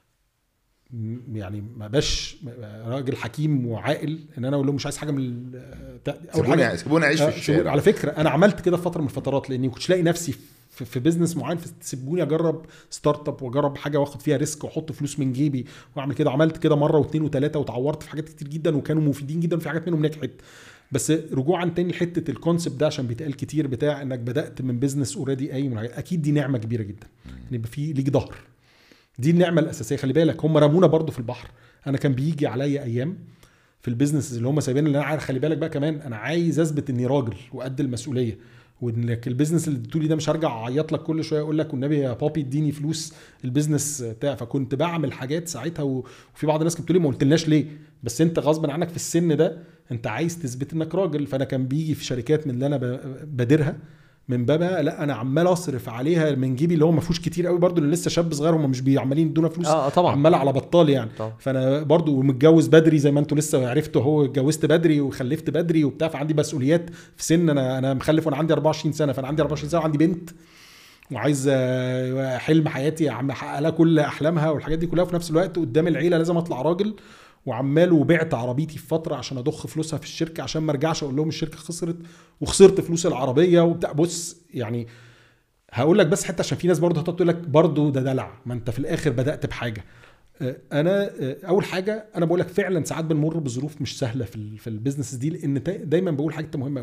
م- يعني ما باش راجل حكيم وعاقل ان انا اقول لهم مش عايز حاجه من ال- بتاع- اول حاجه سيبوني سيبوني اعيش في آه، شو- الشارع على فكره انا عملت كده في فتره من الفترات لاني ما كنتش لاقي نفسي في, في بيزنس معين فسيبوني اجرب ستارت اب واجرب حاجه واخد فيها ريسك واحط فلوس من جيبي واعمل كده عملت كده مره واثنين وثلاثه واتعورت في حاجات كتير جدا وكانوا مفيدين جدا وفي حاجات منهم نجحت بس رجوعا تاني لحته الكونسبت ده عشان بيتقال كتير بتاع انك بدات من بيزنس اوريدي قايم على- اكيد دي نعمه كبيره جدا ان يبقى في ليك ظهر دي النعمه الاساسيه خلي بالك هم رمونا برضو في البحر انا كان بيجي عليا ايام في البيزنس اللي هم سايبين اللي انا عارف خلي بالك بقى كمان انا عايز اثبت اني راجل وقد المسؤوليه وانك البيزنس اللي اديتولي ده مش هرجع اعيط لك كل شويه اقول لك والنبي يا بابي اديني فلوس البيزنس بتاع فكنت بعمل حاجات ساعتها و- وفي بعض الناس كانت بتقول لي ما قلتلناش ليه بس انت غصب عنك في السن ده انت عايز تثبت انك راجل فانا كان بيجي في شركات من اللي انا ب- بادرها من بابها لا انا عمال اصرف عليها من جيبي اللي هو ما فيهوش كتير قوي برضو اللي لسه شاب صغير هم مش عمالين يدونا فلوس اه آه، طبعا عمال على بطال يعني طبعا. فانا برضو ومتجوز بدري زي ما انتوا لسه عرفتوا هو اتجوزت بدري وخلفت بدري وبتاع فعندي مسؤوليات في سن انا انا مخلف وانا عندي 24 سنه فانا عندي 24 سنه وعندي بنت وعايز آه، حلم حياتي عم احقق لها كل احلامها والحاجات دي كلها وفي نفس الوقت قدام العيله لازم اطلع راجل وعمال وبعت عربيتي في فتره عشان اضخ فلوسها في الشركه عشان ما ارجعش اقول لهم الشركه خسرت وخسرت فلوس العربيه وبتاع بص يعني هقول لك بس حتى عشان في ناس برضه هتقعد تقول لك برضه ده دلع ما انت في الاخر بدات بحاجه آه، انا آه، اول حاجه انا بقول لك فعلا ساعات بنمر بظروف مش سهله في ال- في البيزنس دي لان دا- دايما بقول حاجه مهمه قوي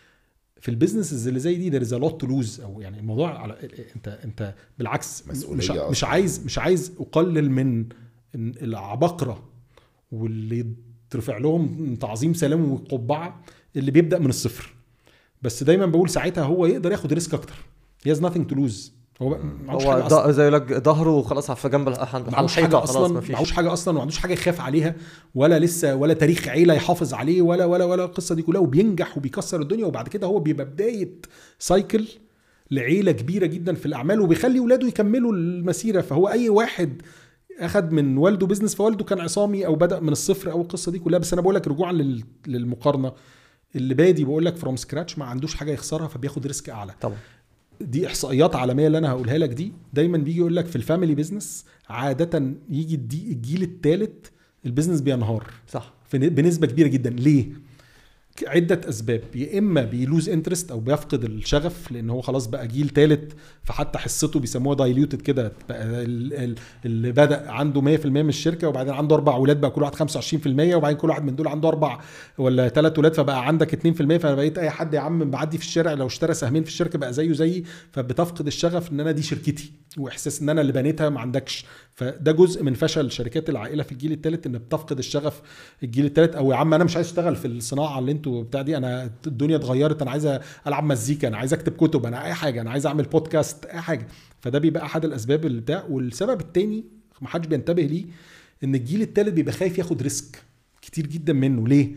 في البيزنس اللي زي دي there is a lot to lose او يعني الموضوع على انت انت بالعكس مسؤولية مش أصلاً. مش عايز مش عايز اقلل من إن العباقره واللي يترفع لهم تعظيم سلام وقبعه اللي بيبدا من الصفر بس دايما بقول ساعتها هو يقدر ياخد ريسك اكتر he has nothing to lose هو بقى- معهوش حاجة هو أصلاً. ض- زي لك ظهره وخلاص في جنب الح- على معهوش حاجه الحيطه خلاص اصلا مفيش معهوش حاجه اصلا وما عندوش حاجه يخاف عليها ولا لسه ولا تاريخ عيله يحافظ عليه ولا ولا ولا القصه دي كلها وبينجح وبيكسر الدنيا وبعد كده هو بيبقى بدايه سايكل لعيله كبيره جدا في الاعمال وبيخلي ولاده يكملوا المسيره فهو اي واحد اخد من والده بيزنس فوالده كان عصامي او بدا من الصفر او القصه دي كلها بس انا بقول لك رجوعا لل- للمقارنه اللي بادي بقول لك فروم سكراتش ما عندوش حاجه يخسرها فبياخد ريسك اعلى طبعا دي احصائيات عالميه اللي انا هقولها لك دي دايما بيجي يقول لك في الفاميلي بيزنس عاده يجي الدي- الجيل الثالث البيزنس بينهار صح في ن- بنسبه كبيره جدا ليه ك- عده اسباب يا اما بيلوز انترست او بيفقد الشغف لان هو خلاص بقى جيل ثالث فحتى حصته بيسموها دايليوتد كده بقى ال- ال- اللي بدا عنده 100% من الشركه وبعدين عنده اربع اولاد بقى كل واحد 25% وبعدين كل واحد من دول عنده اربع ولا ثلاث اولاد فبقى عندك 2% فانا بقيت اي حد يا عم معدي في الشارع لو اشترى سهمين في الشركه بقى زيه زيي فبتفقد الشغف ان انا دي شركتي واحساس ان انا اللي بنيتها ما عندكش فده جزء من فشل شركات العائله في الجيل الثالث ان بتفقد الشغف الجيل الثالث او يا عم انا مش عايز اشتغل في الصناعه اللي انتوا بتاع دي انا الدنيا اتغيرت انا عايز العب مزيكا انا عايز اكتب كتب انا اي حاجه انا عايز اعمل بودكاست اي حاجه فده بيبقى احد الاسباب اللي بتاع والسبب الثاني ما حدش بينتبه ليه ان الجيل الثالث بيبقى خايف ياخد ريسك كتير جدا منه ليه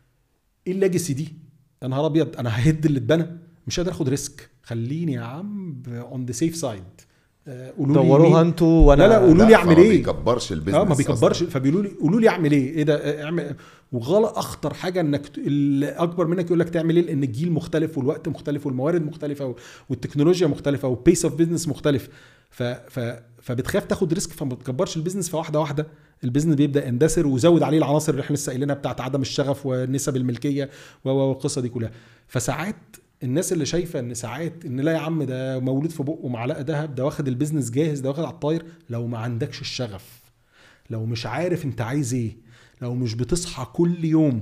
ايه الليجاسي دي يا نهار ابيض انا ههد اللي اتبنى مش قادر اخد ريسك خليني يا عم اون ذا سيف سايد قولوا لي دوروها مين- انتوا وانا لا لا قولوا لي لا، اعمل فما ايه بيكبرش البيزنس اه ما بيكبرش أصلاً. فبيقولوا لي قولوا لي اعمل ايه ايه ده آه، اعمل وغلط اخطر حاجه انك ت- اللي اكبر منك يقول لك تعمل ايه لان الجيل مختلف والوقت مختلف والموارد مختلفه والتكنولوجيا مختلفه والبيس اوف بزنس مختلف ف ف فبتخاف تاخد ريسك فما بتكبرش البيزنس فواحده واحده البيزنس بيبدا يندثر وزود عليه العناصر اللي احنا لسه قايلينها بتاعت عدم الشغف ونسب الملكيه و- و- والقصه دي كلها فساعات الناس اللي شايفه ان ساعات ان لا يا عم ده مولود في بقه معلقه ذهب ده واخد البيزنس جاهز ده واخد على الطاير لو ما عندكش الشغف لو مش عارف انت عايز ايه لو مش بتصحى كل يوم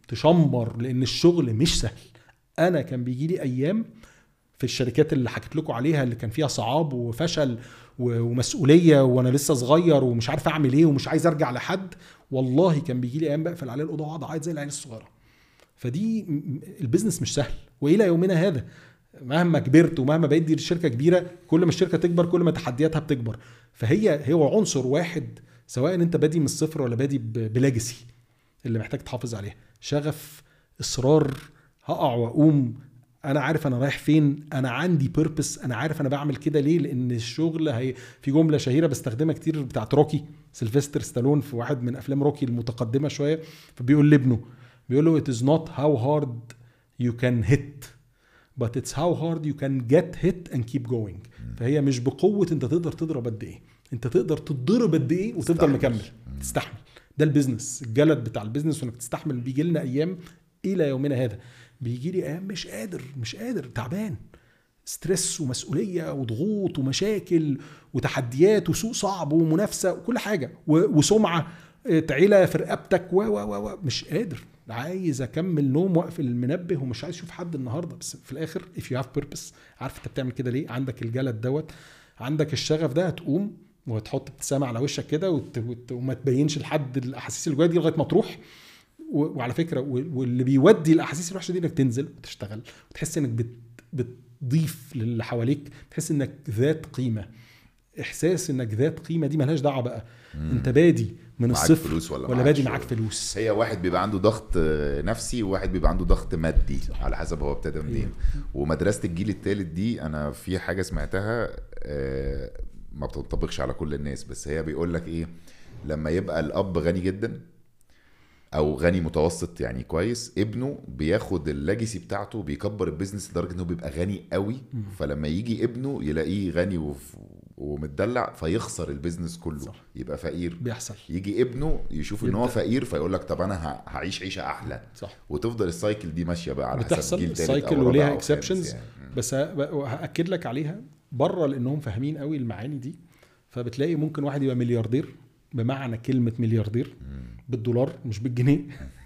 تشمر لان الشغل مش سهل انا كان بيجي لي ايام في الشركات اللي حكيت لكم عليها اللي كان فيها صعاب وفشل و- ومسؤوليه وانا لسه صغير ومش عارف اعمل ايه ومش عايز ارجع لحد والله كان بيجي لي ايام بقفل عليه الاوضه واقعد اعيط زي العيال الصغيره فدي م- م- البيزنس مش سهل والى يومنا هذا مهما كبرت ومهما بقيت دي شركه كبيره كل ما الشركه تكبر كل ما تحدياتها بتكبر فهي هو عنصر واحد سواء انت بادي من الصفر ولا بادي ب- بليجاسي اللي محتاج تحافظ عليها شغف اصرار هقع واقوم انا عارف انا رايح فين انا عندي بيربس انا عارف انا بعمل كده ليه لان الشغل هي في جمله شهيره بستخدمها كتير بتاعت روكي سيلفستر ستالون في واحد من افلام روكي المتقدمه شويه فبيقول لابنه بيقول له it is not how hard you can hit but it's how hard you can get hit and keep going فهي مش بقوه انت تقدر تضرب قد ايه انت تقدر تتضرب قد ايه وتفضل تستحمل. مكمل تستحمل ده البيزنس الجلد بتاع البيزنس وانك تستحمل بيجي لنا ايام الى يومنا هذا بيجي لي ايام مش قادر مش قادر تعبان ستريس ومسؤوليه وضغوط ومشاكل وتحديات وسوق صعب ومنافسه وكل حاجه و- وسمعه آه، عيله في رقبتك و و و و مش قادر عايز اكمل نوم واقفل المنبه ومش عايز اشوف حد النهارده بس في الاخر if you have purpose عارف انت بتعمل كده ليه عندك الجلد دوت عندك الشغف ده هتقوم وتحط ابتسامه على وشك كده وت... وت... وما تبينش لحد الاحاسيس اللي جواك دي لغايه ما تروح و... وعلى فكره و... واللي بيودي الاحاسيس الوحشه دي انك تنزل وتشتغل وتحس انك بت... بتضيف للي حواليك تحس انك ذات قيمه احساس انك ذات قيمه دي ملهاش دعوه بقى انت بادي من معاك الصفر فلوس ولا ولا معاكش بادي ولا- معاك فلوس هي واحد بيبقى عنده ضغط آه، نفسي وواحد بيبقى عنده ضغط مادي على حسب هو ابتدى منين ومدرسه الجيل الثالث دي انا في حاجه سمعتها آه، ما بتنطبقش على كل الناس بس هي بيقول لك ايه لما يبقى الاب غني جدا او غني متوسط يعني كويس ابنه بياخد اللاجسي بتاعته بيكبر البيزنس لدرجه انه بيبقى غني قوي فلما يجي ابنه يلاقيه غني وف- ومتدلع فيخسر البيزنس كله صح. يبقى فقير بيحصل يجي ابنه يشوف ان هو يبدأ. فقير فيقول لك طب انا ه- هعيش عيشه احلى صح وتفضل السايكل دي ماشيه بقى على حسب بتحصل جيل تالت السايكل أو رابع وليها أو خامس اكسبشنز يعني. بس ه- هاكد لك عليها بره لانهم فاهمين قوي المعاني دي فبتلاقي ممكن واحد يبقى ملياردير بمعنى كلمه ملياردير بالدولار مش بالجنيه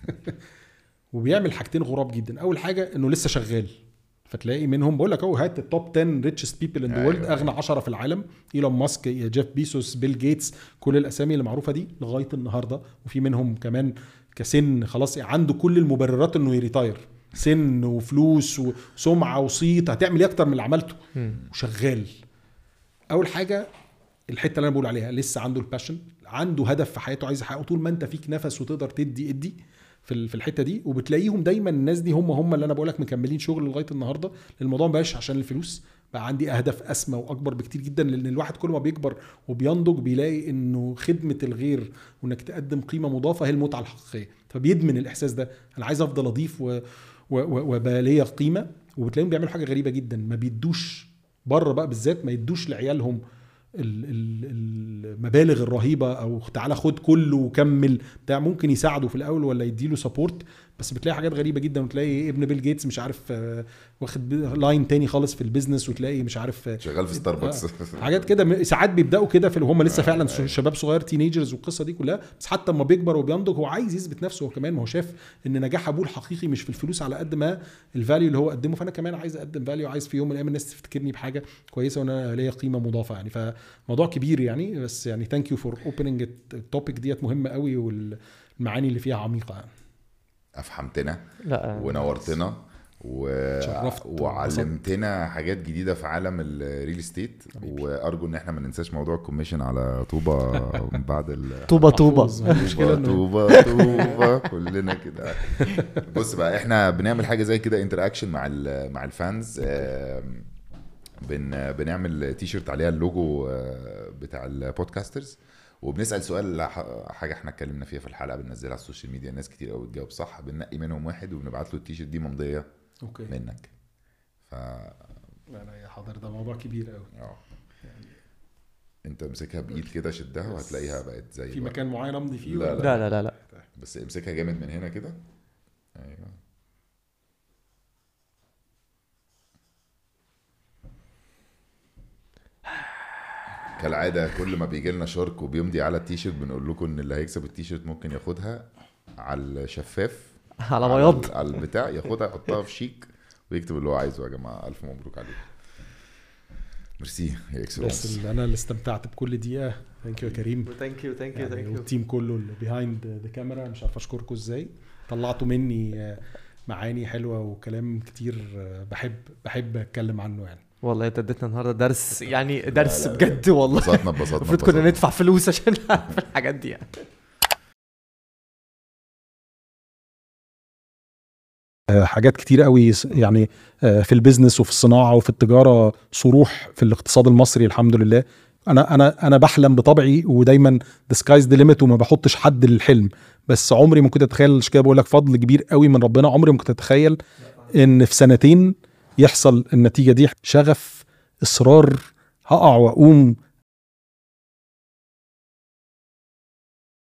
وبيعمل حاجتين غراب جدا اول حاجه انه لسه شغال فتلاقي منهم بقول لك اهو هات التوب 10 ريتشست بيبل ان ذا أيوة. وورلد اغنى 10 في العالم ايلون ماسك جيف بيسوس بيل جيتس كل الاسامي اللي معروفه دي لغايه النهارده وفي منهم كمان كسن خلاص عنده كل المبررات انه يريتاير سن وفلوس وسمعه وصيت هتعمل ايه اكتر من اللي عملته وشغال اول حاجه الحته اللي انا بقول عليها لسه عنده الباشن عنده هدف في حياته عايز يحققه طول ما انت فيك نفس وتقدر تدي ادي في ال- في الحته دي وبتلاقيهم دايما الناس دي هم هم اللي انا بقول لك مكملين شغل لغايه النهارده لأن الموضوع ما بقاش عشان الفلوس بقى عندي اهداف اسمى واكبر بكتير جدا لان الواحد كل ما بيكبر وبينضج بيلاقي انه خدمه الغير وانك تقدم قيمه مضافه هي المتعه الحقيقيه فبيدمن الاحساس ده انا عايز افضل اضيف و... و... و... وبقى ليا قيمه وبتلاقيهم بيعملوا حاجه غريبه جدا ما بيدوش بره بقى بالذات ما يدوش لعيالهم ال- ال- المبالغ الرهيبه او تعالى خد كله وكمل بتاع ممكن يساعده في الاول ولا يديله سبورت بس بتلاقي حاجات غريبه جدا وتلاقي ابن بيل جيتس مش عارف آه، واخد لاين تاني خالص في البيزنس وتلاقي مش عارف آه، شغال في ستاربكس حاجات كده م- ساعات بيبداوا كده في هم لسه آه، فعلا أيوة. شباب صغير تينيجرز والقصه دي كلها بس حتى لما بيكبر وبينضج هو عايز يثبت نفسه هو كمان ما هو شاف ان نجاح ابوه الحقيقي مش في الفلوس على قد ما الفاليو اللي هو قدمه فانا كمان عايز اقدم فاليو عايز في يوم من الايام الناس تفتكرني بحاجه كويسه وان انا ليا قيمه مضافه يعني فموضوع كبير يعني بس يعني ثانك يو فور اوبننج التوبيك ديت مهمه قوي والمعاني اللي فيها عميقه يعني. افهمتنا لا ونورتنا و... شرفت وعلمتنا حاجات جديده في عالم الريل استيت وارجو ان احنا ما ننساش موضوع الكوميشن على طوبه من بعد ال... طوبة طوبة محفوظ. المشكله طوبة انه طوبة طوبة كلنا كده بص بقى احنا بنعمل حاجه زي كده انتراكشن مع ال مع الفانز آم، بن بنعمل تي شيرت عليها اللوجو آه، بتاع البودكاسترز وبنسال سؤال ح- حاجه احنا اتكلمنا فيها في الحلقه بننزلها على السوشيال ميديا ناس كتير قوي بتجاوب صح بننقي منهم واحد وبنبعت له التي شيرت دي ممضيه اوكي منك ف لا لا يا حاضر ده موضوع كبير قوي اه انت امسكها بايد كده شدها وهتلاقيها بقت زي في بعض. مكان معين امضي فيه لا، ولا؟ لا لا لا لا بس امسكها جامد من هنا كده ايوه كالعاده كل ما بيجي لنا شارك وبيمضي على التيشيرت بنقول لكم ان اللي هيكسب التيشيرت ممكن ياخدها على الشفاف على بياض ال- على البتاع ياخدها يحطها في شيك ويكتب اللي هو عايزه يا جماعه الف مبروك عليك ميرسي يا بس اكسلنس اللي انا اللي استمتعت بكل دقيقه ثانك يو يا كريم ثانك يو ثانك يو يعني ثانك يو والتيم كله اللي بيهايند ذا كاميرا مش عارف اشكركم ازاي طلعتوا مني آه، معاني حلوه وكلام كتير آه، بحب بحب اتكلم عنه يعني والله انت اديتنا النهارده درس يعني درس لا، لا. بجد والله انبسطنا انبسطنا المفروض كنا انبسطنا. ندفع فلوس عشان نعرف الحاجات دي يعني حاجات كتير قوي يعني آه، في البيزنس وفي الصناعه وفي التجاره صروح في الاقتصاد المصري الحمد لله انا انا انا بحلم بطبعي ودايما ذا سكايز ذا ليميت وما بحطش حد للحلم بس عمري ما كنت اتخيل عشان كده بقول لك فضل كبير قوي من ربنا عمري ما كنت اتخيل ان في سنتين يحصل النتيجه دي شغف اصرار هقع واقوم